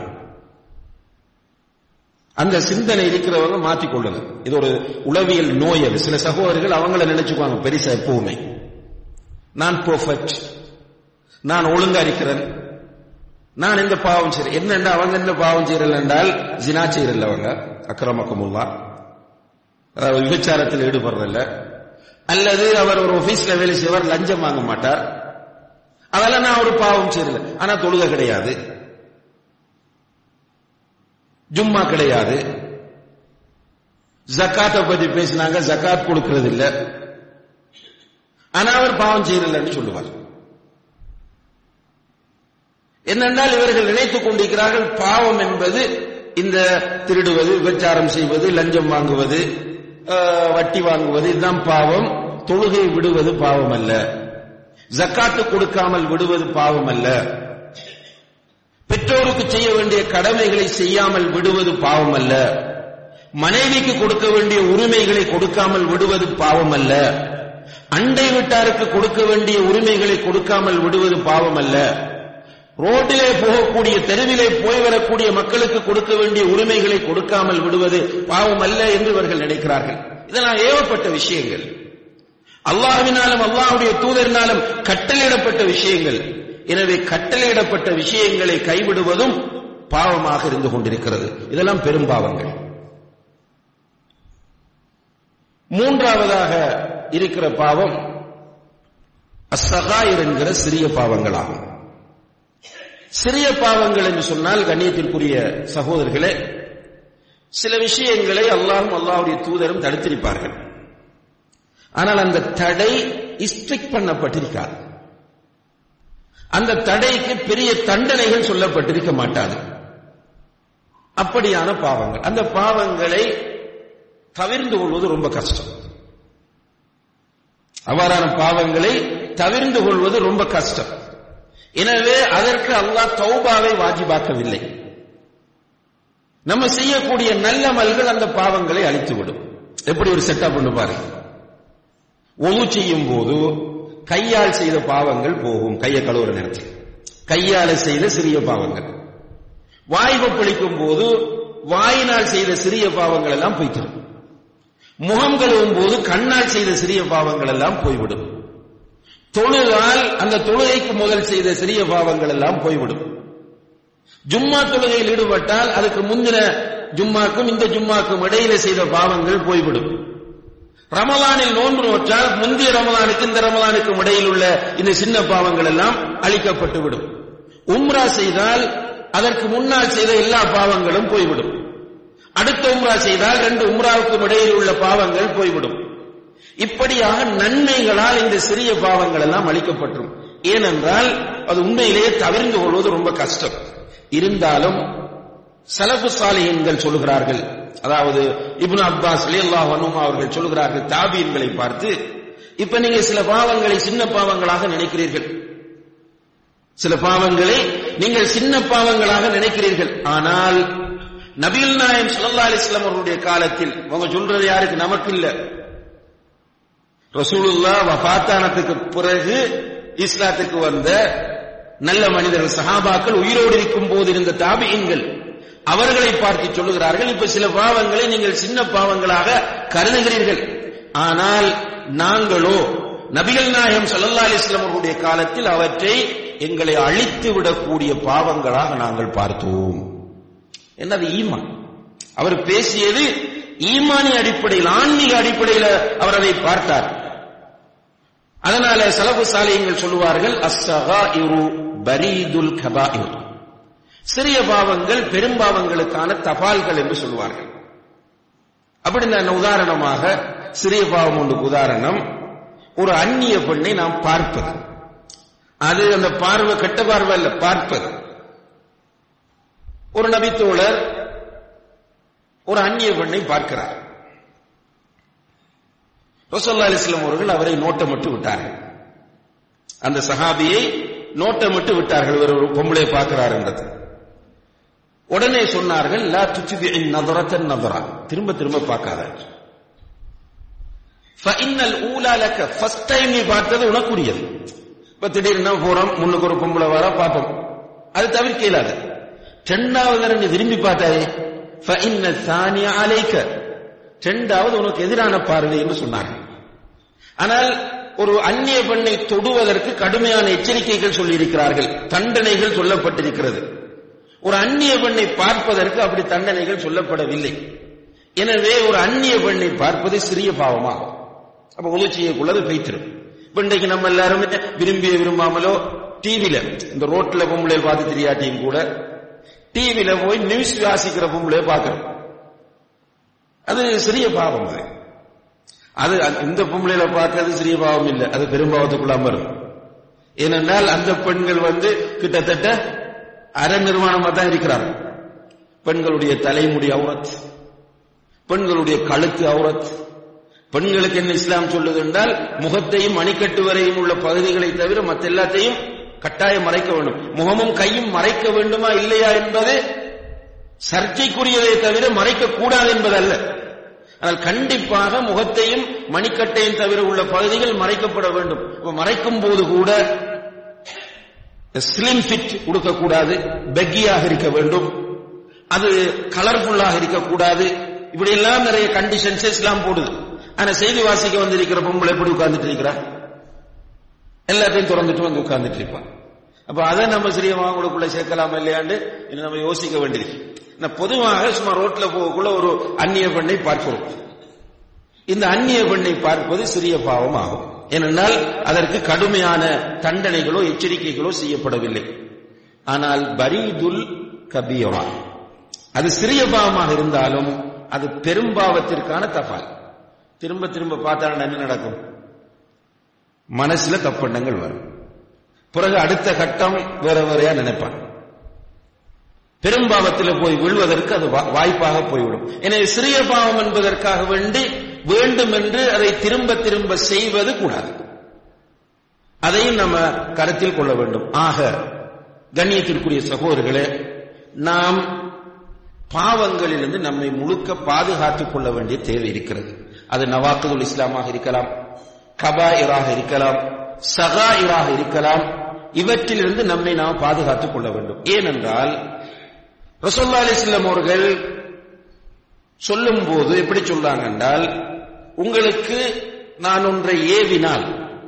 அந்த சிந்தனை இருக்கிறவங்க மாற்றிக்கொள்ளுங்க இது ஒரு உளவியல் நோய் அது சில சகோதரர்கள் அவங்கள நினைச்சுக்குவாங்க பெருசா எப்பவுமே நான் பெர்ஃபெக்ட் நான் ஒழுங்கா இருக்கிறேன் நான் எந்த பாவம் செய்யறேன் என்னண்டா அவங்க எந்த பாவம் செய்யறல என்றால் ஜினா செய்யறல அவங்க அக்கிரமக்கமுல்லா அதாவது விபச்சாரத்தில் ஈடுபடுறதில்ல அல்லது அவர் ஒரு ஆபீஸ்ல வேலை செய்வார் லஞ்சம் வாங்க மாட்டார் அதெல்லாம் நான் ஒரு பாவம் செய்யறல ஆனா தொழுகை கிடையாது ஜும்மா கிடையாது ஜக்காத்தை பத்தி பேசினாங்க ஜக்காத் கொடுக்கிறது இல்ல ஆனா அவர் பாவம் செய்யலன்னு சொல்லுவார் என்னென்றால் இவர்கள் நினைத்துக் கொண்டிருக்கிறார்கள் பாவம் என்பது இந்த திருடுவது விபச்சாரம் செய்வது லஞ்சம் வாங்குவது வட்டி வாங்குவது இதுதான் பாவம் தொழுகை விடுவது பாவம் அல்ல ஜக்காத்து கொடுக்காமல் விடுவது பாவம் அல்ல பெற்றோருக்கு செய்ய வேண்டிய கடமைகளை செய்யாமல் விடுவது பாவம் அல்ல மனைவிக்கு கொடுக்க வேண்டிய உரிமைகளை கொடுக்காமல் விடுவது பாவம் அல்ல அண்டை வீட்டாருக்கு கொடுக்க வேண்டிய உரிமைகளை கொடுக்காமல் விடுவது பாவம் அல்ல ரோட்டிலே போகக்கூடிய தெருவிலே போய் வரக்கூடிய மக்களுக்கு கொடுக்க வேண்டிய உரிமைகளை கொடுக்காமல் விடுவது பாவம் அல்ல என்று இவர்கள் நினைக்கிறார்கள் இதெல்லாம் ஏவப்பட்ட விஷயங்கள் அல்லாஹ்வினாலும் அல்லாஹுடைய தூதரினாலும் கட்டளையிடப்பட்ட விஷயங்கள் எனவே கட்டளையிடப்பட்ட விஷயங்களை கைவிடுவதும் பாவமாக இருந்து கொண்டிருக்கிறது இதெல்லாம் பெரும் பாவங்கள் மூன்றாவதாக இருக்கிற பாவம் அசகாயிர் என்கிற சிறிய பாவங்களாகும் சிறிய பாவங்கள் என்று சொன்னால் கண்ணியத்திற்குரிய சகோதரர்களே சில விஷயங்களை அல்லாஹும் அல்லாஹுடைய தூதரும் தடுத்திருப்பார்கள் ஆனால் அந்த தடை இஸ்ட்ரிக் பண்ணப்பட்டிருக்காது அந்த தடைக்கு பெரிய தண்டனைகள் சொல்லப்பட்டிருக்க மாட்டாது அப்படியான பாவங்கள் அந்த பாவங்களை தவிர்ந்து கொள்வது ரொம்ப கஷ்டம் அவ்வாறான பாவங்களை தவிர்ந்து கொள்வது ரொம்ப கஷ்டம் எனவே அதற்கு அல்லாஹ் தௌபாவை வாஜிபாக்கவில்லை நம்ம செய்யக்கூடிய நல்ல மல்கள் அந்த பாவங்களை அழித்துவிடும் எப்படி ஒரு செட்டப் பண்ணு பாருங்க ஒழு செய்யும் போது கையால் செய்த பாவங்கள் போகும் கையை கழுவுற நேரத்தில் கையால செய்த சிறிய பாவங்கள் வாய் கொப்பளிக்கும் போது வாயினால் செய்த சிறிய பாவங்கள் எல்லாம் போய்த்திடும் முகம் கழுவும் போது கண்ணால் செய்த சிறிய பாவங்கள் எல்லாம் போய்விடும் தொழுதால் அந்த தொழுகைக்கு முதல் செய்த சிறிய பாவங்கள் எல்லாம் போய்விடும் ஜும்மா தொழுகையில் ஈடுபட்டால் அதுக்கு முந்தின ஜும்மாக்கும் இந்த ஜும்மாக்கும் இடையில செய்த பாவங்கள் போய்விடும் ரமலானில் நோன்பு நோற்றால் முந்தைய ரமலானுக்கு இந்த ரமலானுக்கும் இடையில் உள்ள இந்த சின்ன பாவங்கள் எல்லாம் அழிக்கப்பட்டு விடும் உம்ரா செய்தால் அதற்கு முன்னால் செய்த எல்லா பாவங்களும் போய்விடும் அடுத்த உம்ரா செய்தால் ரெண்டு உம்ராவுக்கும் இடையில் உள்ள பாவங்கள் போய்விடும் இப்படியாக நன்மைகளால் இந்த சிறிய பாவங்கள் எல்லாம் அளிக்கப்பட்டுரும் ஏனென்றால் அது உண்மையிலேயே தவிர்ந்து கொள்வது ரொம்ப கஷ்டம் இருந்தாலும் சலபு சாலியன்கள் சொல்லுகிறார்கள் அதாவது இப்னு அப்பாஸ் அல்லாஹ் அனுமா அவர்கள் சொல்லுகிறார்கள் தாபீன்களை பார்த்து இப்ப நீங்க சில பாவங்களை சின்ன பாவங்களாக நினைக்கிறீர்கள் சில பாவங்களை நீங்கள் சின்ன பாவங்களாக நினைக்கிறீர்கள் ஆனால் நபிகள் நாயம் சுல்லா அலிஸ்லாம் அவர்களுடைய காலத்தில் அவங்க சொல்றது யாருக்கு நமக்கு இல்ல ரசூலுல்லா வஃபாத்தானத்துக்கு பிறகு இஸ்லாத்துக்கு வந்த நல்ல மனிதர்கள் சஹாபாக்கள் உயிரோடு இருக்கும் போது இருந்த தாபியன்கள் அவர்களை பார்த்து சொல்லுகிறார்கள் இப்ப சில பாவங்களை நீங்கள் சின்ன பாவங்களாக கருதுகிறீர்கள் ஆனால் நாங்களோ நபிகள் நாயகம் சல்லல்லா அலிஸ்லாம் அவர்களுடைய காலத்தில் அவற்றை எங்களை அழித்து விடக்கூடிய பாவங்களாக நாங்கள் பார்த்தோம் என்னது ஈமான் அவர் பேசியது ஈமானிய அடிப்படையில் ஆன்மீக அடிப்படையில் அவர் அதை பார்த்தார் அதனால சலபு சாலியங்கள் சொல்லுவார்கள் அஸ்ஸகா இரு பரீதுல் கபாயிர் சிறிய பாவங்கள் பெரும்பாவங்களுக்கான தபால்கள் என்று சொல்வார்கள் அப்படி நான் உதாரணமாக சிறிய பாவம் ஒன்றுக்கு உதாரணம் ஒரு அந்நிய பெண்ணை நாம் பார்ப்பது அது அந்த பார்வை கெட்ட பார்வை அல்ல பார்ப்பது ஒரு நபித்தோழர் ஒரு அந்நிய பெண்ணை பார்க்கிறார் ரசோல்லா அலிஸ்லாம் அவர்கள் அவரை நோட்டமிட்டு விட்டார்கள் அந்த சஹாபியை நோட்டமிட்டு விட்டார்கள் இவர் ஒரு பொம்பளை பார்க்கிறார் என்றது உடனே சொன்னார்கள் லா துச்சிபி நதரத்தன் நதரா திரும்ப திரும்ப பார்க்காத ஃபஇன்னல் ஊலா லக்க ஃபர்ஸ்ட் டைம் நீ பார்த்தது உனக்குரியது இப்ப திடீர்னு போறோம் முன்னுக்கு ஒரு பொம்பளை வர பார்ப்போம் அது தவிர்க்க இயலாது ரெண்டாவது தடவை நீ விரும்பி பார்த்தாயே ஃபஇன்ன சானிய அலைக்க ரெண்டாவது உனக்கு எதிரான பார்வை என்று சொன்னார்கள் ஆனால் ஒரு அந்நிய பெண்ணை தொடுவதற்கு கடுமையான எச்சரிக்கைகள் சொல்லியிருக்கிறார்கள் தண்டனைகள் சொல்லப்பட்டிருக்கிறது ஒரு அந்நிய பெண்ணை பார்ப்பதற்கு அப்படி தண்டனைகள் சொல்லப்படவில்லை எனவே ஒரு அந்நிய பெண்ணை பார்ப்பது சிறிய பாவமாகும் அப்ப உதவி செய்யக்குள்ளது பெய்த்திரும் இப்ப இன்றைக்கு நம்ம எல்லாருமே விரும்பிய விரும்பாமலோ டிவில இந்த ரோட்ல பொம்பளை பார்த்து தெரியாட்டியும் கூட டிவில போய் நியூஸ் வாசிக்கிற பொம்பளைய பார்க்கிறோம் அது சிறிய பாவம் அது அது இந்த பொம்பளையில பார்க்கறது சிறிய பாவம் இல்லை அது பெரும்பாவத்துக்குள்ளாம வரும் ஏனென்றால் அந்த பெண்கள் வந்து கிட்டத்தட்ட அரை நிர்மாணமா தான் இருக்கிறாங்க பெண்களுடைய தலைமுடி அவுரத் பெண்களுடைய கழுத்து அவுரத் பெண்களுக்கு என்ன இஸ்லாம் சொல்லுது என்றால் முகத்தையும் மணிக்கட்டு வரையும் உள்ள பகுதிகளை தவிர மற்ற எல்லாத்தையும் கட்டாயம் மறைக்க வேண்டும் முகமும் கையும் மறைக்க வேண்டுமா இல்லையா என்பது சர்ச்சைக்குரியதை தவிர மறைக்க கூடாது என்பதல்ல ஆனால் கண்டிப்பாக முகத்தையும் மணிக்கட்டையும் தவிர உள்ள பகுதிகள் மறைக்கப்பட வேண்டும் மறைக்கும் போது கூட ஸ்லிம் ஃபிட் கொடுக்கக்கூடாது பெக்கியாக இருக்க வேண்டும் அது கலர்ஃபுல்லாக இருக்கக்கூடாது இப்படி எல்லாம் நிறைய கண்டிஷன்ஸ் இஸ்லாம் போடுது ஆனா செய்தி வாசிக்க வந்திருக்கிற பொம்பளை எப்படி உட்கார்ந்துட்டு இருக்கிறா எல்லாத்தையும் திறந்துட்டு வந்து உட்கார்ந்துட்டு இருப்பான் அப்ப அதை நம்ம சிறியமாவங்களுக்குள்ள சேர்க்கலாமா இல்லையாண்டு இன்னும் நம்ம யோசிக்க வேண்டியிருக்கு பொதுவாக சும்மா ரோட்ல போகக்குள்ள ஒரு அந்நிய பெண்ணை பார்க்கிறோம் இந்த அந்நிய பெண்ணை பார்ப்பது சிறிய பாவம் ஆகும் ஏனென்றால் அதற்கு கடுமையான தண்டனைகளோ எச்சரிக்கைகளோ செய்யப்படவில்லை ஆனால் பரீதுல் கபீரா அது சிறிய பாவமாக இருந்தாலும் அது பெரும்பாவத்திற்கான தபால் திரும்ப திரும்ப பார்த்தா என்ன நடக்கும் மனசுல தப்பெண்ணங்கள் வரும் பிறகு அடுத்த கட்டம் வேற வேறையா நினைப்பான் பெரும்பாவத்தில் போய் விழுவதற்கு அது வாய்ப்பாக போய்விடும் எனவே சிறிய பாவம் என்பதற்காக வேண்டி வேண்டும் என்று அதை திரும்ப திரும்ப செய்வது கூடாது அதையும் நம்ம கருத்தில் கொள்ள வேண்டும் ஆக கண்ணியத்திற்குரிய சகோதரர்களே நாம் பாவங்களிலிருந்து நம்மை முழுக்க பாதுகாத்துக் கொள்ள வேண்டிய தேவை இருக்கிறது அது நவாக்குதுல் இஸ்லாமாக இருக்கலாம் கபாயிராக இருக்கலாம் சகாயிராக இருக்கலாம் இவற்றிலிருந்து நம்மை நாம் பாதுகாத்துக் கொள்ள வேண்டும் ஏனென்றால் ரசோல்லா அலிஸ்லாம் அவர்கள் சொல்லும் போது எப்படி சொல்றாங்க என்றால் உங்களுக்கு நான் ஒன்றை ஏவினால்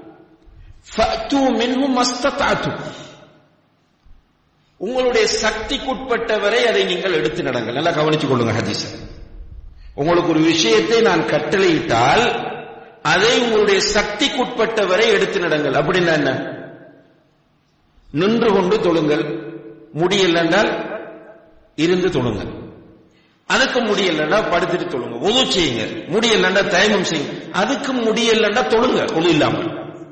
உங்களுடைய சக்திக்குட்பட்டவரை அதை நீங்கள் எடுத்து நடங்கள் நல்லா கவனித்துக் கொள்ளுங்க ஹதீஸ் உங்களுக்கு ஒரு விஷயத்தை நான் கட்டளையிட்டால் அதை உங்களுடைய சக்திக்குட்பட்டவரை எடுத்து நடங்கள் அப்படின்னா என்ன நின்று கொண்டு தொழுங்கள் முடியல என்றால் இருந்து தொழுங்க அதுக்கு முடியலன்னா படுத்துட்டு தொழுங்க உது செய்யுங்க முடியலன்னா தயமம் செய்யுங்க அதுக்கு முடியலன்னா தொழுங்க உது இல்லாமல்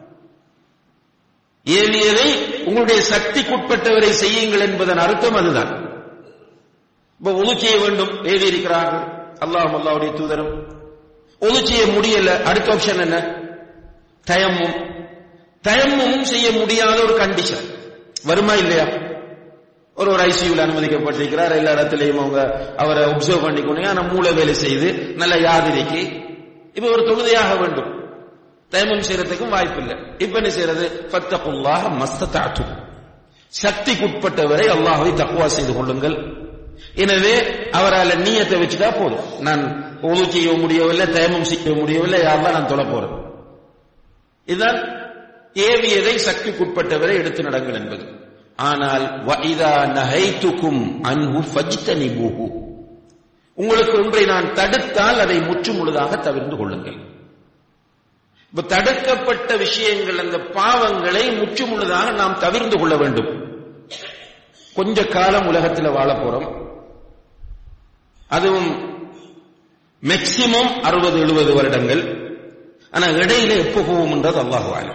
ஏவியதை உங்களுடைய சக்திக்குட்பட்டவரை செய்யுங்கள் என்பதன் அர்த்தம் அதுதான் இப்ப உது செய்ய வேண்டும் ஏவி இருக்கிறார்கள் அல்லாஹ் அல்லாவுடைய தூதரும் உது செய்ய முடியல அடுத்த ஆப்ஷன் என்ன தயமும் தயமும் செய்ய முடியாத ஒரு கண்டிஷன் வருமா இல்லையா ஒரு ஒரு ஐசியூல அனுமதிக்கப்பட்டிருக்கிறார் எல்லா இடத்திலையும் அவங்க அவரை ஒப்சர்வ் பண்ணிக்கணும் ஆனா மூளை வேலை செய்து நல்ல யாதிரைக்கு இப்ப ஒரு தொழுதையாக வேண்டும் தயமம் செய்யறதுக்கும் வாய்ப்பு இல்லை இப்ப என்ன செய்யறது ஃபத்தகுல்லாஹ மஸ்ததாத்து சக்திக்குட்பட்டவரை அல்லாஹை தக்குவா செய்து கொள்ளுங்கள் எனவே அவரால் நீயத்தை வச்சுட்டா போதும் நான் ஒழு செய்ய முடியவில்லை தயமம் செய்ய முடியவில்லை யாரெல்லாம் நான் தொலை போறேன் இதுதான் ஏவியதை சக்திக்குட்பட்டவரை எடுத்து நடங்கள் என்பது ஆனால் வைதா நகைத்துக்கும் அன்பு ஃபஜ்தனிபூஹு உங்களுக்கு ஒன்றை நான் தடுத்தால் அதை முற்று முழுதாக தவிர்த்து கொள்ளுங்கள் இப்ப தடுக்கப்பட்ட விஷயங்கள் அந்த பாவங்களை முற்று முழுதாக நாம் தவிர்த்து கொள்ள வேண்டும் கொஞ்ச காலம் உலகத்தில் வாழ போறோம் அதுவும் மேக்சிமம் அறுபது எழுபது வருடங்கள் ஆனா இடையில எப்போ போவோம்ன்றது அல்லாஹுவாலும்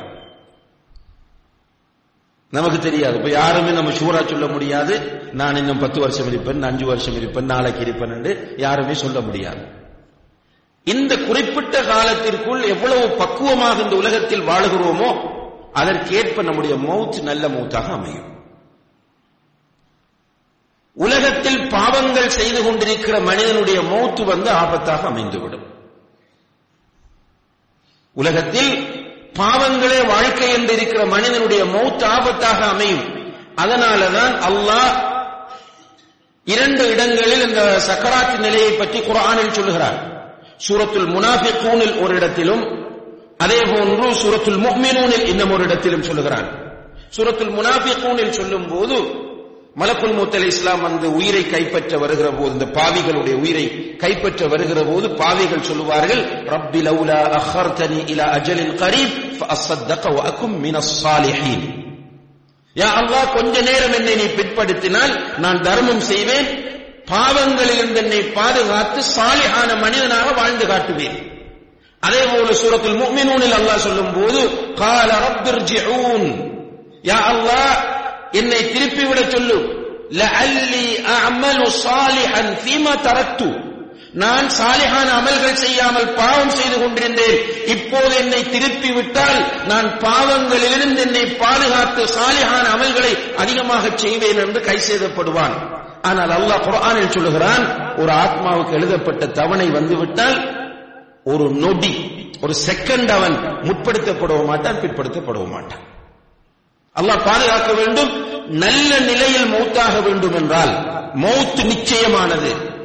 நமக்கு தெரியாது இப்ப யாருமே நம்ம ஷூரா சொல்ல முடியாது நான் இன்னும் பத்து வருஷம் இருப்பேன் அஞ்சு வருஷம் இருப்பேன் நாளைக்கு இருப்பேன் என்று யாருமே சொல்ல முடியாது இந்த குறிப்பிட்ட காலத்திற்குள் எவ்வளவு பக்குவமாக இந்த உலகத்தில் வாழுகிறோமோ அதற்கேற்ப நம்முடைய மௌத் நல்ல மௌத்தாக அமையும் உலகத்தில் பாவங்கள் செய்து கொண்டிருக்கிற மனிதனுடைய மௌத்து வந்து ஆபத்தாக அமைந்துவிடும் உலகத்தில் பாவங்களே வாழ்க்கை என்று இருக்கிற மனிதனுடைய மௌத் ஆபத்தாக அமையும் அதனாலதான் அல்லாஹ் இரண்டு இடங்களில் இந்த சக்கராத்து நிலையை பற்றி குரானில் சொல்லுகிறார் சூரத்துல் முனாஃபிகூனில் ஒரு இடத்திலும் அதே போன்று சூரத்துல் முஹ்மினூனில் இன்னும் ஒரு இடத்திலும் சொல்லுகிறான் சூரத்துல் முனாஃபிகூனில் சொல்லும் போது மலக்குல் மூத்தல் இஸ்லாம் வந்து உயிரை கைப்பற்ற வருகிற போது இந்த பாவிகளுடைய உயிரை கைப்பற்ற வருகிற போது பாவிகள் சொல்லுவார்கள் ரப்பி லவுலா அஹர்தனி இலா அஜலின் கரீப் ஃபஅஸ்ஸதக வ அகும் மினஸ் சாலிஹீன் யா அல்லாஹ் கொஞ்ச நேரம் என்னை நீ பிற்படுத்தினால் நான் தர்மம் செய்வேன் பாவங்களில் இருந்து என்னை பாதுகாத்து சாலிஹான மனிதனாக வாழ்ந்து காட்டுவேன் அதே போல சூரத்துல் முஃமினூனில் அல்லாஹ் சொல்லும் போது கால ரப்பிர்ஜிஊன் யா அல்லாஹ் என்னை திருப்பி விட சொல்லு லஅல்லி அஅமலு சாலிஹன் ஃபீமா தரக்து நான் சாலிஹான அமல்கள் செய்யாமல் பாவம் செய்து கொண்டிருந்தேன் இப்போது என்னை திருப்பி விட்டால் நான் பாவங்களிலிருந்து என்னை பாதுகாத்து சாலிஹான அமல்களை அதிகமாக செய்வேன் என்று கை செய்தப்படுவான் ஆனால் அல்லாஹ் குர்ஆனில் சொல்லுகிறான் ஒரு ஆத்மாவுக்கு எழுதப்பட்ட தவணை வந்துவிட்டால் ஒரு நொடி ஒரு செகண்ட் அவன் முற்படுத்தப்படவும் மாட்டான் பிற்படுத்தப்படவும் மாட்டான் அல்லாஹ் பாதுகாக்க வேண்டும் நல்ல நிலையில் மௌத்தாக வேண்டும் என்றால் மௌத் நிச்சயமானது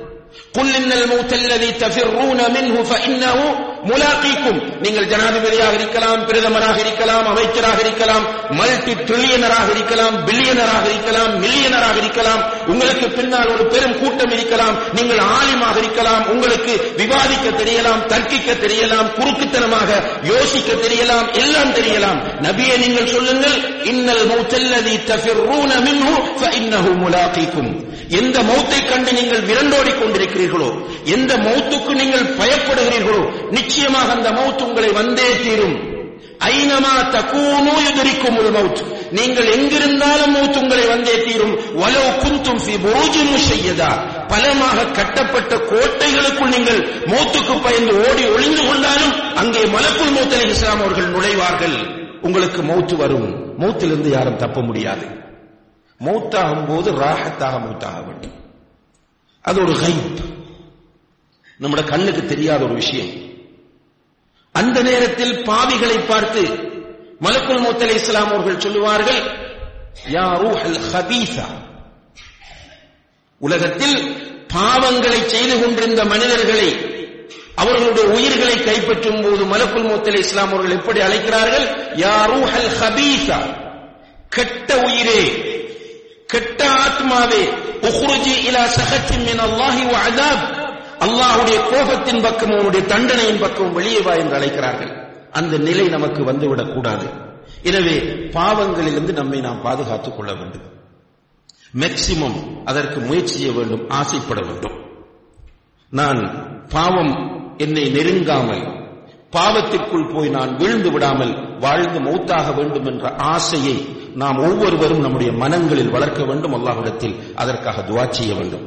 قل إن الموت الذي تفرون منه فإنه முலாக்கிக்கும் நீங்கள் ஜனாதிபதியாக இருக்கலாம் பிரதமராக இருக்கலாம் அமைச்சராக இருக்கலாம் மல்டி ட்ரில்லியனராக இருக்கலாம் பில்லியனராக இருக்கலாம் மில்லியனராக இருக்கலாம் உங்களுக்கு பின்னால் ஒரு பெரும் கூட்டம் இருக்கலாம் நீங்கள் ஆலிமாக இருக்கலாம் உங்களுக்கு விவாதிக்க தெரியலாம் தர்க்கிக்க தெரியலாம் குறுக்குத்தனமாக யோசிக்க தெரியலாம் எல்லாம் தெரியலாம் நபியை நீங்கள் சொல்லுங்கள் இன்னல் மௌத்தல்லதி தஃபிர்ரூன மின்ஹு ஃபஇன்னஹு முலாக்கிக்கும் எந்த மௌத்தை கண்டு நீங்கள் விரண்டோடிக் கொண்டிருக்கிறீர்களோ எந்த மௌத்துக்கு நீங்கள் பயப்படுகிறீர்களோ நிச்சயமாக அந்த மௌத் உங்களை வந்தே தீரும் ஐனமா தக்கூனோ எதிரிக்கும் ஒரு மவுத் நீங்கள் எங்கிருந்தாலும் மௌத் உங்களை வந்தே தீரும் வலோ குந்தும் ஃபி புரூஜின் முஷையதா பலமாக கட்டப்பட்ட கோட்டைகளுக்குள் நீங்கள் மௌத்துக்கு பயந்து ஓடி ஒளிந்து கொண்டாலும் அங்கே மலக்குள் மௌத் அலி இஸ்லாம் அவர்கள் நுழைவார்கள் உங்களுக்கு மௌத்து வரும் மௌத்திலிருந்து யாரும் தப்ப முடியாது மௌத்தாகும் போது ராகத்தாக மௌத்தாக வேண்டும் அது ஒரு கைப் நம்முடைய கண்ணுக்கு தெரியாத ஒரு விஷயம் அந்த நேரத்தில் பாவிகளை பார்த்து மலக்குல் மௌத்தலை இஸ்லாம் அவர்கள் சொல்லுவார்கள் யா ரூஹல் ஹபீசா உலகத்தில் பாவங்களை செய்து கொண்டிருந்த மனிதர்களை அவர்களுடைய உயிர்களை கைப்பற்றும் போது மலக்குல் மௌத்தலை இஸ்லாம் அவர்கள் எப்படி அழைக்கிறார்கள் யா ரூஹல் ஹபீசா கெட்ட உயிரே கெட்ட ஆத்மாவே உஹ்ருஜி இலா சஹத்தின் மின் அல்லாஹி வ அதாப் அல்லாஹ்வுடைய கோபத்தின் பக்கம் அவனுடைய தண்டனையின் பக்கம் வெளியே வா என்று அழைக்கிறார்கள் அந்த நிலை நமக்கு வந்துவிடக் கூடாது எனவே பாவங்களிலிருந்து நம்மை நாம் பாதுகாத்துக் கொள்ள வேண்டும் மேக்சிமம் அதற்கு முயற்சி செய்ய வேண்டும் ஆசைப்பட வேண்டும் நான் பாவம் என்னை நெருங்காமல் பாவத்திற்குள் போய் நான் வீழ்ந்து விடாமல் வாழ்ந்து மௌத்தாக வேண்டும் என்ற ஆசையை நாம் ஒவ்வொருவரும் நம்முடைய மனங்களில் வளர்க்க வேண்டும் அல்லாஹ்விடத்தில் அதற்காக துவா செய்ய வேண்டும்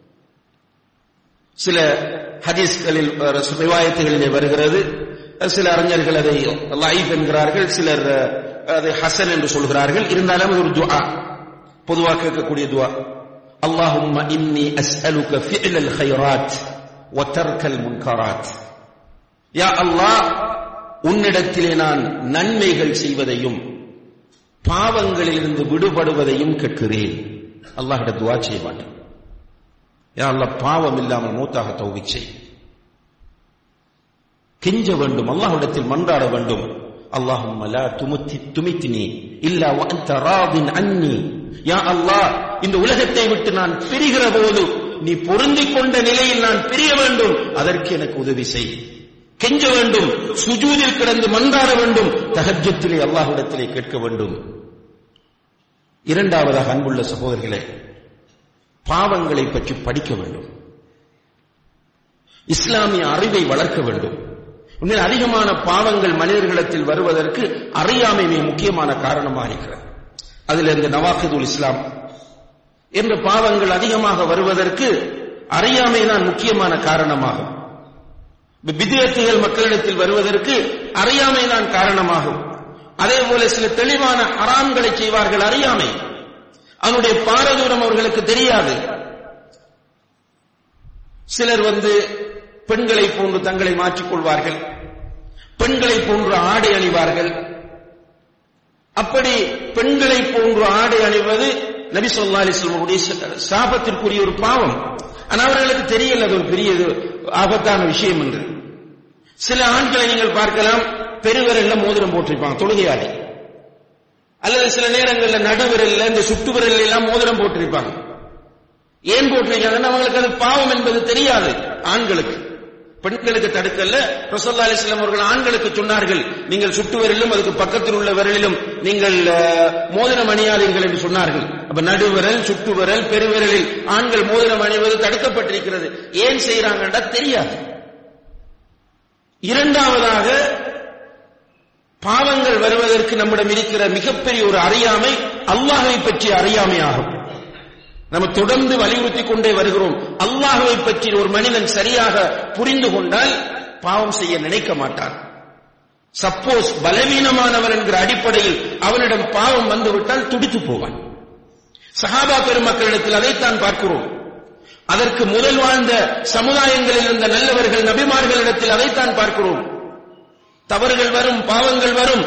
சில ஹதீஸ்களில் ரிவாயத்துகளிலே வருகிறது சில அறிஞர்கள் அதை லைஃப் என்கிறார்கள் சிலர் அதை ஹசன் என்று சொல்கிறார்கள் இருந்தாலும் அது ஒரு துஆ பொதுவாக கேட்கக்கூடிய துஆ அல்லாஹும்ம இன்னி அஸ்அலுக ஃபிஅலல் கைராத் வ தர்க்கல் முன்கராத் யா அல்லாஹ் உன்னிடத்திலே நான் நன்மைகள் செய்வதையும் பாவங்களிலிருந்து விடுபடுவதையும் கேட்கிறேன் அல்லாஹிட துவா செய்ய மாட்டேன் யா அல்லாஹ் பாவம் இல்லாமல் மூத்தாக தௌபி செய் கெஞ்ச வேண்டும் அல்லாஹ்விடத்தில் மன்றாட வேண்டும் اللهم لا துமித்தினி இல்லா وانت راض عني யா அல்லாஹ் இந்த உலகத்தை விட்டு நான் பிரிகிற போது நீ பொருந்திக் கொண்ட நிலையில் நான் பிரிய வேண்டும் அதற்கு எனக்கு உதவி செய் கெஞ்ச வேண்டும் சுஜூதில் கிடந்து மன்றாட வேண்டும் தஹஜத்திலே அல்லாஹ்விடத்திலே கேட்க வேண்டும் இரண்டாவதாக அன்புள்ள சகோதரர்களே பாவங்களை பற்றி படிக்க வேண்டும் இஸ்லாமிய அறிவை வளர்க்க வேண்டும் உண்மையில் அதிகமான பாவங்கள் மனிதர்களிடத்தில் வருவதற்கு அறியாமை மிக முக்கியமான காரணமாக இருக்கிறது அதில் இந்த நவாஹிதுல் இஸ்லாம் என்ற பாவங்கள் அதிகமாக வருவதற்கு அறியாமை தான் முக்கியமான காரணமாகும் வித்தியார்த்திகள் மக்களிடத்தில் வருவதற்கு அறியாமை தான் காரணமாகும் அதே போல சில தெளிவான ஹராம்களை செய்வார்கள் அறியாமை அதனுடைய பாரதூரம் அவர்களுக்கு தெரியாது சிலர் வந்து பெண்களை போன்று தங்களை மாற்றிக் கொள்வார்கள் பெண்களை போன்று ஆடை அணிவார்கள் அப்படி பெண்களை போன்று ஆடை அணிவது நபி சொல்லா அலிஸ்லமுடைய சாபத்திற்குரிய ஒரு பாவம் ஆனால் அவர்களுக்கு தெரியல அது ஒரு பெரிய ஆபத்தான விஷயம் என்று சில ஆண்களை நீங்கள் பார்க்கலாம் பெருவிரல்ல மோதிரம் போட்டிருப்பாங்க தொழுகையாடி அல்லது சில நேரங்களில் நடுவிரல்ல இந்த சுட்டு விரல் எல்லாம் மோதிரம் போட்டிருப்பாங்க ஏன் போட்டிருக்காங்கன்னா அவங்களுக்கு அது பாவம் என்பது தெரியாது ஆண்களுக்கு பெண்களுக்கு தடுக்கல ரசோல்லா அலிஸ்லாம் அவர்கள் ஆண்களுக்கு சொன்னார்கள் நீங்கள் சுட்டு விரலும் அதுக்கு பக்கத்தில் உள்ள விரலிலும் நீங்கள் மோதிரம் அணியாதீர்கள் என்று சொன்னார்கள் அப்ப நடுவிரல் சுட்டு விரல் பெருவிரலில் ஆண்கள் மோதிரம் அணிவது தடுக்கப்பட்டிருக்கிறது ஏன் செய்யறாங்கன்றா தெரியாது இரண்டாவதாக பாவங்கள் வருவதற்கு நம்மிடம் இருக்கிற மிகப்பெரிய ஒரு அறியாமை அல்லாஹை பற்றிய அறியாமை ஆகும் நம்ம தொடர்ந்து வலியுறுத்தி கொண்டே வருகிறோம் அல்லாஹுவை பற்றி ஒரு மனிதன் சரியாக புரிந்து கொண்டால் பாவம் செய்ய நினைக்க மாட்டான் சப்போஸ் பலவீனமானவர் என்கிற அடிப்படையில் அவனிடம் பாவம் வந்துவிட்டால் துடித்து போவான் சஹாபா பெருமக்களிடத்தில் அதைத்தான் பார்க்கிறோம் அதற்கு முதல் வாழ்ந்த சமுதாயங்களில் இருந்த நல்லவர்கள் நபிமார்களிடத்தில் அதைத்தான் பார்க்கிறோம் தவறுகள் வரும் பாவங்கள் வரும்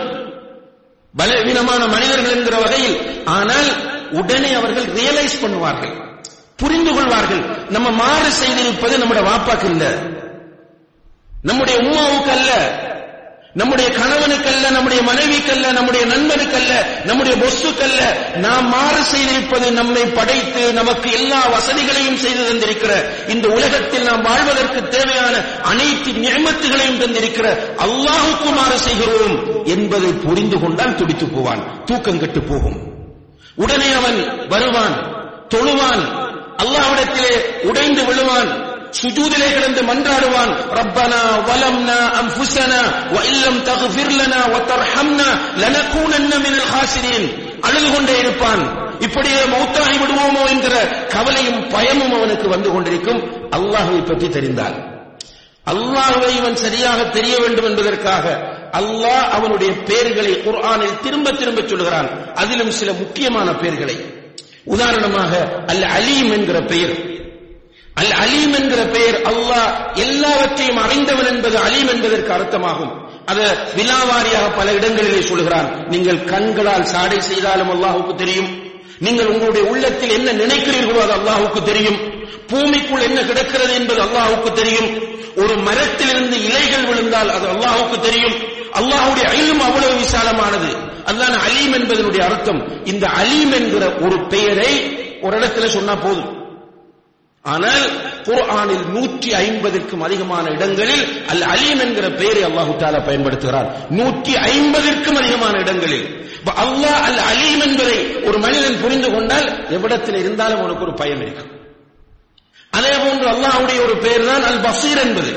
பலவீனமான மனிதர்கள் என்கிற வகையில் ஆனால் உடனே அவர்கள் ரியலைஸ் பண்ணுவார்கள் புரிந்து கொள்வார்கள் நம்ம மாறு செய்திருப்பது நம்முடைய வாப்பாக்கு இல்ல நம்முடைய உமாவுக்கு அல்ல நம்முடைய கணவனுக்கல்ல நம்முடைய மனைவிக்கல்ல நம்முடைய நண்பனுக்கல்ல நம்முடைய பொஸ்ஸுக்கல்ல நாம் மாறு செய்திருப்பது நம்மை படைத்து நமக்கு எல்லா வசதிகளையும் செய்து தந்திருக்கிற இந்த உலகத்தில் நாம் வாழ்வதற்கு தேவையான அனைத்து நியமத்துகளையும் தந்திருக்கிற அல்லாஹுக்கு மாறு செய்கிறோம் என்பதை புரிந்து கொண்டால் துடித்து போவான் தூக்கம் கெட்டு போகும் உடனே அவன் வருவான் தொழுவான் அல்லாஹ்விடத்திலே உடைந்து விழுவான் சுஜூதிலே கிடந்து மன்றாடுவான் ரப்பனா வலம்னா அன்ஃபுஸனா வ இல்லம் தக்ஃபிர் லனா வ தர்ஹம்னா லனகூனன்ன மினல் ஹாசிரீன் அழுது கொண்டே இருப்பான் இப்படியே மௌத்தாகி விடுவோமோ என்கிற கவலையும் பயமும் அவனுக்கு வந்து கொண்டிருக்கும் அல்லாஹ்வை பற்றி தெரிந்தால் அல்லாஹ்வை இவன் சரியாக தெரிய வேண்டும் என்பதற்காக அல்லாஹ் அவனுடைய பெயர்களை குர்ஆனில் திரும்ப திரும்ப சொல்கிறான் அதிலும் சில முக்கியமான பெயர்களை உதாரணமாக அல் அலீம் என்கிற பெயர் அல் அலீம் என்கிற பெயர் அல்லாஹ் எல்லாவற்றையும் அறிந்தவன் என்பது அலீம் என்பதற்கு அர்த்தமாகும் அத விலாவாரியாக பல இடங்களிலே சொல்கிறான் நீங்கள் கண்களால் சாடை செய்தாலும் அல்லாஹுக்கு தெரியும் நீங்கள் உங்களுடைய உள்ளத்தில் என்ன நினைக்கிறீர்களோ அது அல்லாஹுக்கு தெரியும் பூமிக்குள் என்ன கிடக்கிறது என்பது அல்லாஹுக்கு தெரியும் ஒரு மரத்திலிருந்து இலைகள் விழுந்தால் அது அல்லாஹுக்கு தெரியும் அல்லாஹுடைய அயிலும் அவ்வளவு விசாலமானது அதுதான் அலீம் என்பதனுடைய அர்த்தம் இந்த அலீம் என்கிற ஒரு பெயரை ஒரு இடத்துல சொன்னா போதும் ஆனால் குர்ஆனில் நூற்றி ஐம்பதுக்கும் அதிகமான இடங்களில் அல் அலீம் என்கிற பெயரை அல்லாஹு தாலா பயன்படுத்துகிறார் நூற்றி ஐம்பதற்கும் அதிகமான இடங்களில் அல்லாஹ் அல் அலீம் என்பதை ஒரு மனிதன் புரிந்து கொண்டால் எவ்விடத்தில் இருந்தாலும் அவனுக்கு ஒரு பயம் இருக்கும் அதே போன்று அல்லாஹுடைய ஒரு பெயர் தான் அல் பசீர் என்பது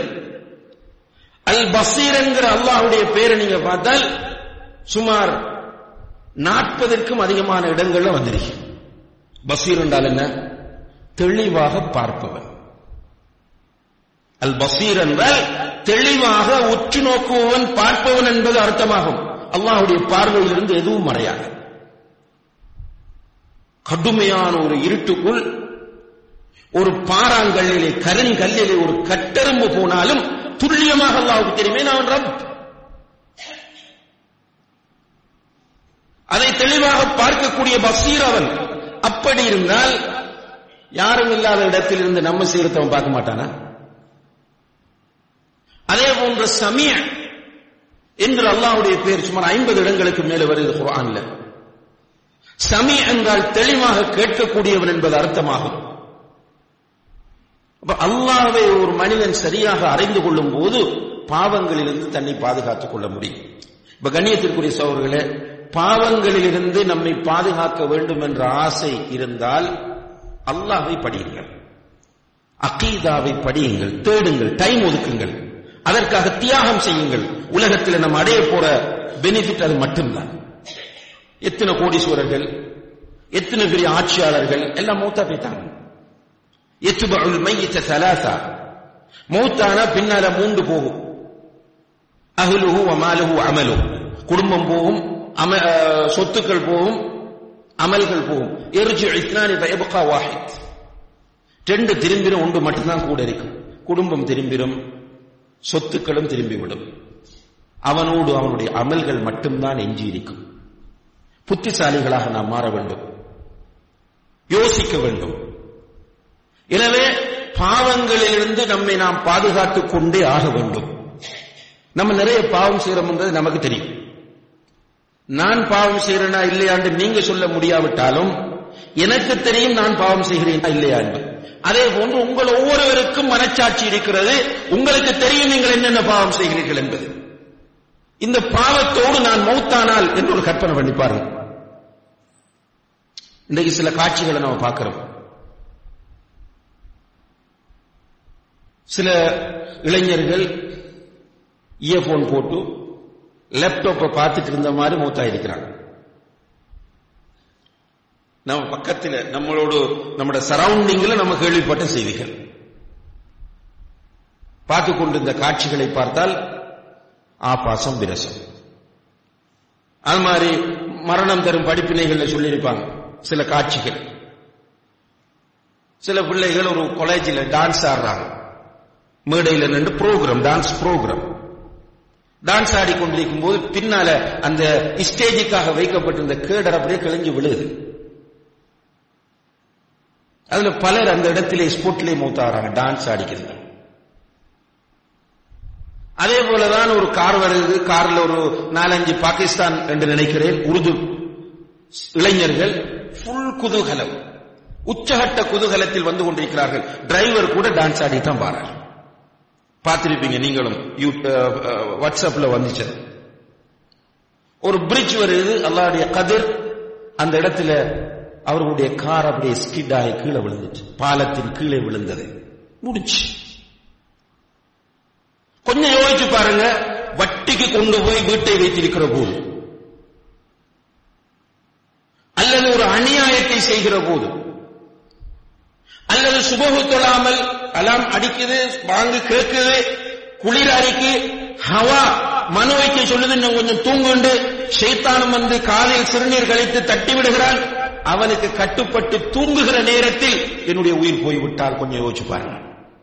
அல் பசீர் என்கிற அல்லாஹுடைய பெயரை நீங்க பார்த்தால் சுமார் நாற்பதற்கும் அதிகமான இடங்கள்ல வந்திருக்கு பசீர் என்றால் என்ன தெளிவாக பார்ப்பவன் அல் பசீர் என்றால் தெளிவாக உற்று நோக்குபவன் பார்ப்பவன் என்பது அர்த்தமாகும் அல்லாஹுடைய பார்வையிலிருந்து எதுவும் மறையாது கடுமையான ஒரு இருட்டுக்குள் ஒரு பாறாங்கல்லிலே கருங்கல்லிலே ஒரு கட்டெரும்பு போனாலும் துல்லியமாக அல்லாஹுக்கு தெரியுமே நான் ரப் அதை தெளிவாக பார்க்கக்கூடிய பசீர் அவன் அப்படி இருந்தால் யாரும் இல்லாத இடத்தில் இருந்து நம்ம சீரத்தவன் பார்க்க மாட்டானா அதே போன்ற சமிய என்று அல்லாஹுடைய பேர் சுமார் ஐம்பது இடங்களுக்கு மேல வருது குரான்ல சமி என்றால் தெளிவாக கேட்கக்கூடியவன் என்பது அர்த்தமாகும் அப்ப அல்லாவை ஒரு மனிதன் சரியாக அறிந்து கொள்ளும் போது பாவங்களிலிருந்து தன்னை பாதுகாத்துக் கொள்ள முடியும் இப்ப கண்ணியத்திற்குரிய சோழர்களே பாவங்களிலிருந்து நம்மை பாதுகாக்க வேண்டும் என்ற ஆசை இருந்தால் அல்லாவை படியுங்கள் அகீதாவை படியுங்கள் தேடுங்கள் டைம் ஒதுக்குங்கள் அதற்காக தியாகம் செய்யுங்கள் உலகத்தில் நம்ம அடைய போற பெனிஃபிட் அது மட்டும்தான் எத்தனை கோடீஸ்வரர்கள் எத்தனை பெரிய ஆட்சியாளர்கள் எல்லாம் மூத்தா போயிட்டாங்க எத்துபுல் மையத்த சலாசா மூத்தானா பின்னால மூண்டு போகும் அஹ்லுஹு அமாலுஹு அமலு குடும்பம் போகும் அம சொத்துக்கள் போகும் அமல்கள் போகும் எரிஜி இஸ்னானி பயபுகா வாஹித் ரெண்டு திரும்பிடும் ஒன்று மட்டும்தான் கூட இருக்கும் குடும்பம் திரும்பிடும் சொத்துக்களும் திரும்பிவிடும் அவனோடு அவனுடைய அமல்கள் மட்டும்தான் எஞ்சி இருக்கும் புத்திசாலிகளாக நாம் மாற வேண்டும் யோசிக்க வேண்டும் எனவே பாவங்களிலிருந்து நம்மை நாம் பாதுகாத்துக் கொண்டே ஆக வேண்டும் நம்ம நிறைய பாவம் செய்யறோம்ன்றது நமக்கு தெரியும் நான் பாவம் செய்யறேனா இல்லையாண்டு நீங்க சொல்ல முடியாவிட்டாலும் எனக்கு தெரியும் நான் பாவம் செய்கிறேனா இல்லையா என்று அதே போன்று உங்கள் ஒவ்வொருவருக்கும் மனச்சாட்சி இருக்கிறது உங்களுக்கு தெரியும் நீங்கள் என்னென்ன பாவம் செய்கிறீர்கள் என்பது இந்த பாவத்தோடு நான் மௌத்தானால் என்று ஒரு கற்பனை பண்ணி பாருங்க இன்றைக்கு சில காட்சிகளை நம்ம பார்க்கிறோம் சில இளைஞர்கள் இயர்போன் போட்டு லேப்டாப்பை பார்த்துட்டு இருந்த மாதிரி மூத்தா இருக்கிறாங்க நம்ம பக்கத்தில் நம்மளோட நம்மட சரௌண்டிங்ல நம்ம கேள்விப்பட்ட செய்திகள் பார்த்து கொண்டிருந்த காட்சிகளை பார்த்தால் ஆபாசம் விரசம் அது மாதிரி மரணம் தரும் படிப்பினைகள்ல சொல்லியிருப்பாங்க சில காட்சிகள் சில பிள்ளைகள் ஒரு காலேஜில் டான்ஸ் ஆடுறாங்க மேடையில் நின்று ப்ரோக்ராம் டான்ஸ் ப்ரோக்ராம் டான்ஸ் ஆடிக்கொண்டிருக்கும் போது பின்னால அந்த ஸ்டேஜுக்காக வைக்கப்பட்டிருந்த கேடர் அப்படியே கிழிஞ்சு விழுகுது அதுல பலர் அந்த இடத்திலே ஸ்போர்ட்லயே மூத்தாகிறாங்க டான்ஸ் ஆடிக்கிறது அதே போலதான் ஒரு கார் வருது கார்ல ஒரு நாலஞ்சு பாகிஸ்தான் என்று நினைக்கிறேன் உருது இளைஞர்கள் ஃபுல் குதூகலம் உச்சகட்ட குதூகலத்தில் வந்து கொண்டிருக்கிறார்கள் டிரைவர் கூட டான்ஸ் ஆடி தான் பாறார் பார்த்திருப்பீங்க நீங்களும் வாட்ஸ்அப்ல வந்துச்சு ஒரு பிரிட்ஜ் வருது அல்லாவுடைய கதிர் அந்த இடத்துல அவர்களுடைய கார் அப்படியே ஸ்கிட் ஆகி கீழே விழுந்துச்சு பாலத்தின் கீழே விழுந்தது முடிச்சு கொஞ்சம் யோசிச்சு பாருங்க வட்டிக்கு கொண்டு போய் வீட்டை வைத்திருக்கிற போது அல்லது ஒரு அநியாயத்தை செய்கிற போது அல்லது சுபகு தொழாமல் அலாம் அடிக்குது வாங்கு கேட்குது குளிர் அரிக்கு ஹவா மனு வைக்க சொல்லுது இன்னும் கொஞ்சம் தூங்குண்டு ஷைத்தானம் வந்து காலில் சிறுநீர் கழித்து தட்டி விடுகிறான் அவனுக்கு கட்டுப்பட்டு தூங்குகிற நேரத்தில் என்னுடைய உயிர் போய்விட்டால் கொஞ்சம் யோசிச்சு பாருங்க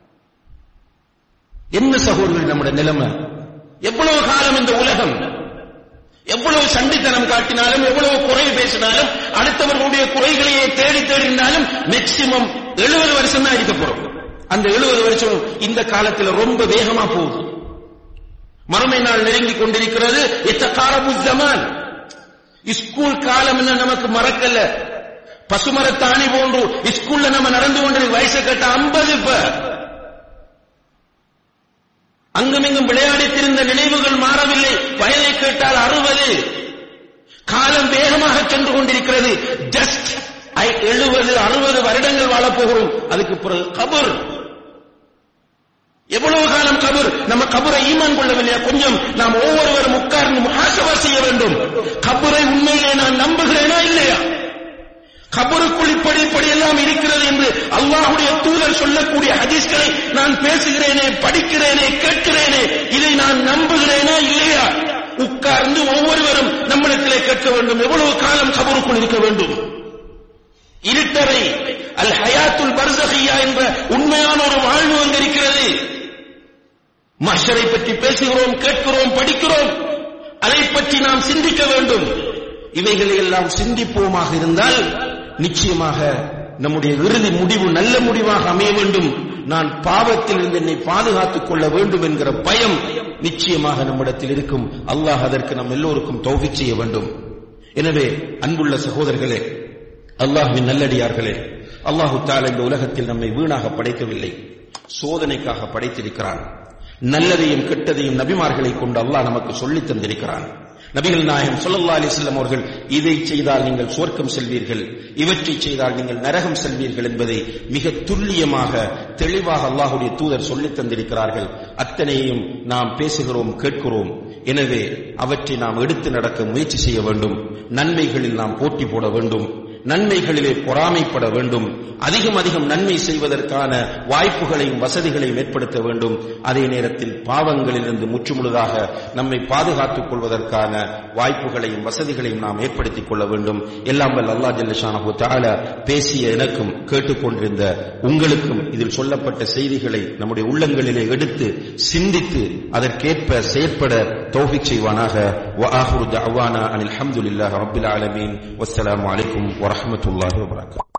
என்ன சகோதரர்கள் நம்முடைய நிலைமை எவ்வளவு காலம் இந்த உலகம் எவ்வளவு சண்டித்தனம் காட்டினாலும் எவ்வளவு குறை பேசினாலும் அடுத்தவர்களுடைய குறைகளையே தேடி தேடினாலும் மேக்சிமம் எழுபது வருஷம் தான் இருக்க போறோம் அந்த எழுபது வருஷம் இந்த காலத்தில் ரொம்ப வேகமா போகுது மறுமை நாள் நெருங்கி கொண்டிருக்கிறது எத்த காரபு ஜமான் ஸ்கூல் காலம் என்ன நமக்கு மறக்கல பசுமரத்தாணி போன்று ஸ்கூல்ல நம்ம நடந்து கொண்டிருக்க வயசை கட்ட ஐம்பது இப்ப அங்குமிங்கும் விளையாடி திரிந்த நினைவுகள் மாறவில்லை வயதை கேட்டால் அறுபது காலம் வேகமாக சென்று கொண்டிருக்கிறது ஜஸ்ட் எழுபது அறுபது வருடங்கள் வாழப் போகிறோம் அதுக்கு பிறகு கபர் எவ்வளவு காலம் கபர் நம்ம கபரை ஈமான் கொள்ளவில்லையா கொஞ்சம் நாம் ஒவ்வொருவரும் உட்கார்ந்து முகாசவா செய்ய வேண்டும் கபரை உண்மையிலே நான் நம்புகிறேனா இல்லையா கபருக்குள் இப்படி இப்படி எல்லாம் இருக்கிறது என்று அல்லாஹுடைய தூதர் சொல்லக்கூடிய ஹதீஸ்களை நான் பேசுகிறேனே படிக்கிறேனே கேட்கிறேனே இதை நான் நம்புகிறேனா இல்லையா உட்கார்ந்து ஒவ்வொருவரும் நம்மிடத்திலே கேட்க வேண்டும் எவ்வளவு காலம் கபருக்குள் இருக்க வேண்டும் இருட்டறை அல் ஹயாத்துல் பர்சஹியா என்ற உண்மையான ஒரு வாழ்வு அங்கு இருக்கிறது மஷரை பற்றி பேசுகிறோம் கேட்கிறோம் படிக்கிறோம் அதை பற்றி நாம் சிந்திக்க வேண்டும் இவைகளை எல்லாம் சிந்திப்போமாக இருந்தால் நிச்சயமாக நம்முடைய இறுதி முடிவு நல்ல முடிவாக அமைய வேண்டும் நான் பாவத்தில் இருந்து என்னை பாதுகாத்துக் கொள்ள வேண்டும் என்கிற பயம் நிச்சயமாக நம்மிடத்தில் இருக்கும் அல்லாஹ் அதற்கு நம் எல்லோருக்கும் தௌஃபிக் செய்ய வேண்டும் எனவே அன்புள்ள சகோதரர்களே அல்லாஹுவின் நல்லடியார்களே அல்லாஹு தால இந்த உலகத்தில் நம்மை வீணாக படைக்கவில்லை சோதனைக்காக படைத்திருக்கிறான் நல்லதையும் கெட்டதையும் நபிமார்களை கொண்டு அல்லாஹ் நமக்கு சொல்லித் தந்திருக்கிறான் நபிகள் நாயகம் சொல்லல்லா அலிஸ்லாம் அவர்கள் இதை செய்தால் நீங்கள் சுவர்க்கம் செல்வீர்கள் இவற்றை செய்தால் நீங்கள் நரகம் செல்வீர்கள் என்பதை மிக துல்லியமாக தெளிவாக அல்லாஹுடைய தூதர் சொல்லித் தந்திருக்கிறார்கள் அத்தனையும் நாம் பேசுகிறோம் கேட்கிறோம் எனவே அவற்றை நாம் எடுத்து நடக்க முயற்சி செய்ய வேண்டும் நன்மைகளில் நாம் போட்டி போட வேண்டும் நன்மைகளிலே பொறாமைப்பட வேண்டும் அதிகம் அதிகம் நன்மை செய்வதற்கான வாய்ப்புகளையும் வசதிகளையும் ஏற்படுத்த வேண்டும் அதே நேரத்தில் பாவங்களிலிருந்து முற்றுமுழுதாக நம்மை பாதுகாத்துக் கொள்வதற்கான வாய்ப்புகளையும் வசதிகளையும் நாம் ஏற்படுத்திக் கொள்ள வேண்டும் எல்லாம் வல்ல அல்லா ஜல்லஷானஹு தஆலா பேசிய எனக்கும் கேட்டுக்கொண்டிருந்த உங்களுக்கும் இதில் சொல்லப்பட்ட செய்திகளை நம்முடைய உள்ளங்களிலே எடுத்து சிந்தித்து அதற்கேற்ப செயற்பட தௌஃபிக் செய்வானாக وآخر دعوانا أن الحمد لله رب العالمين والسلام عليكم ورحمة الله وبركاته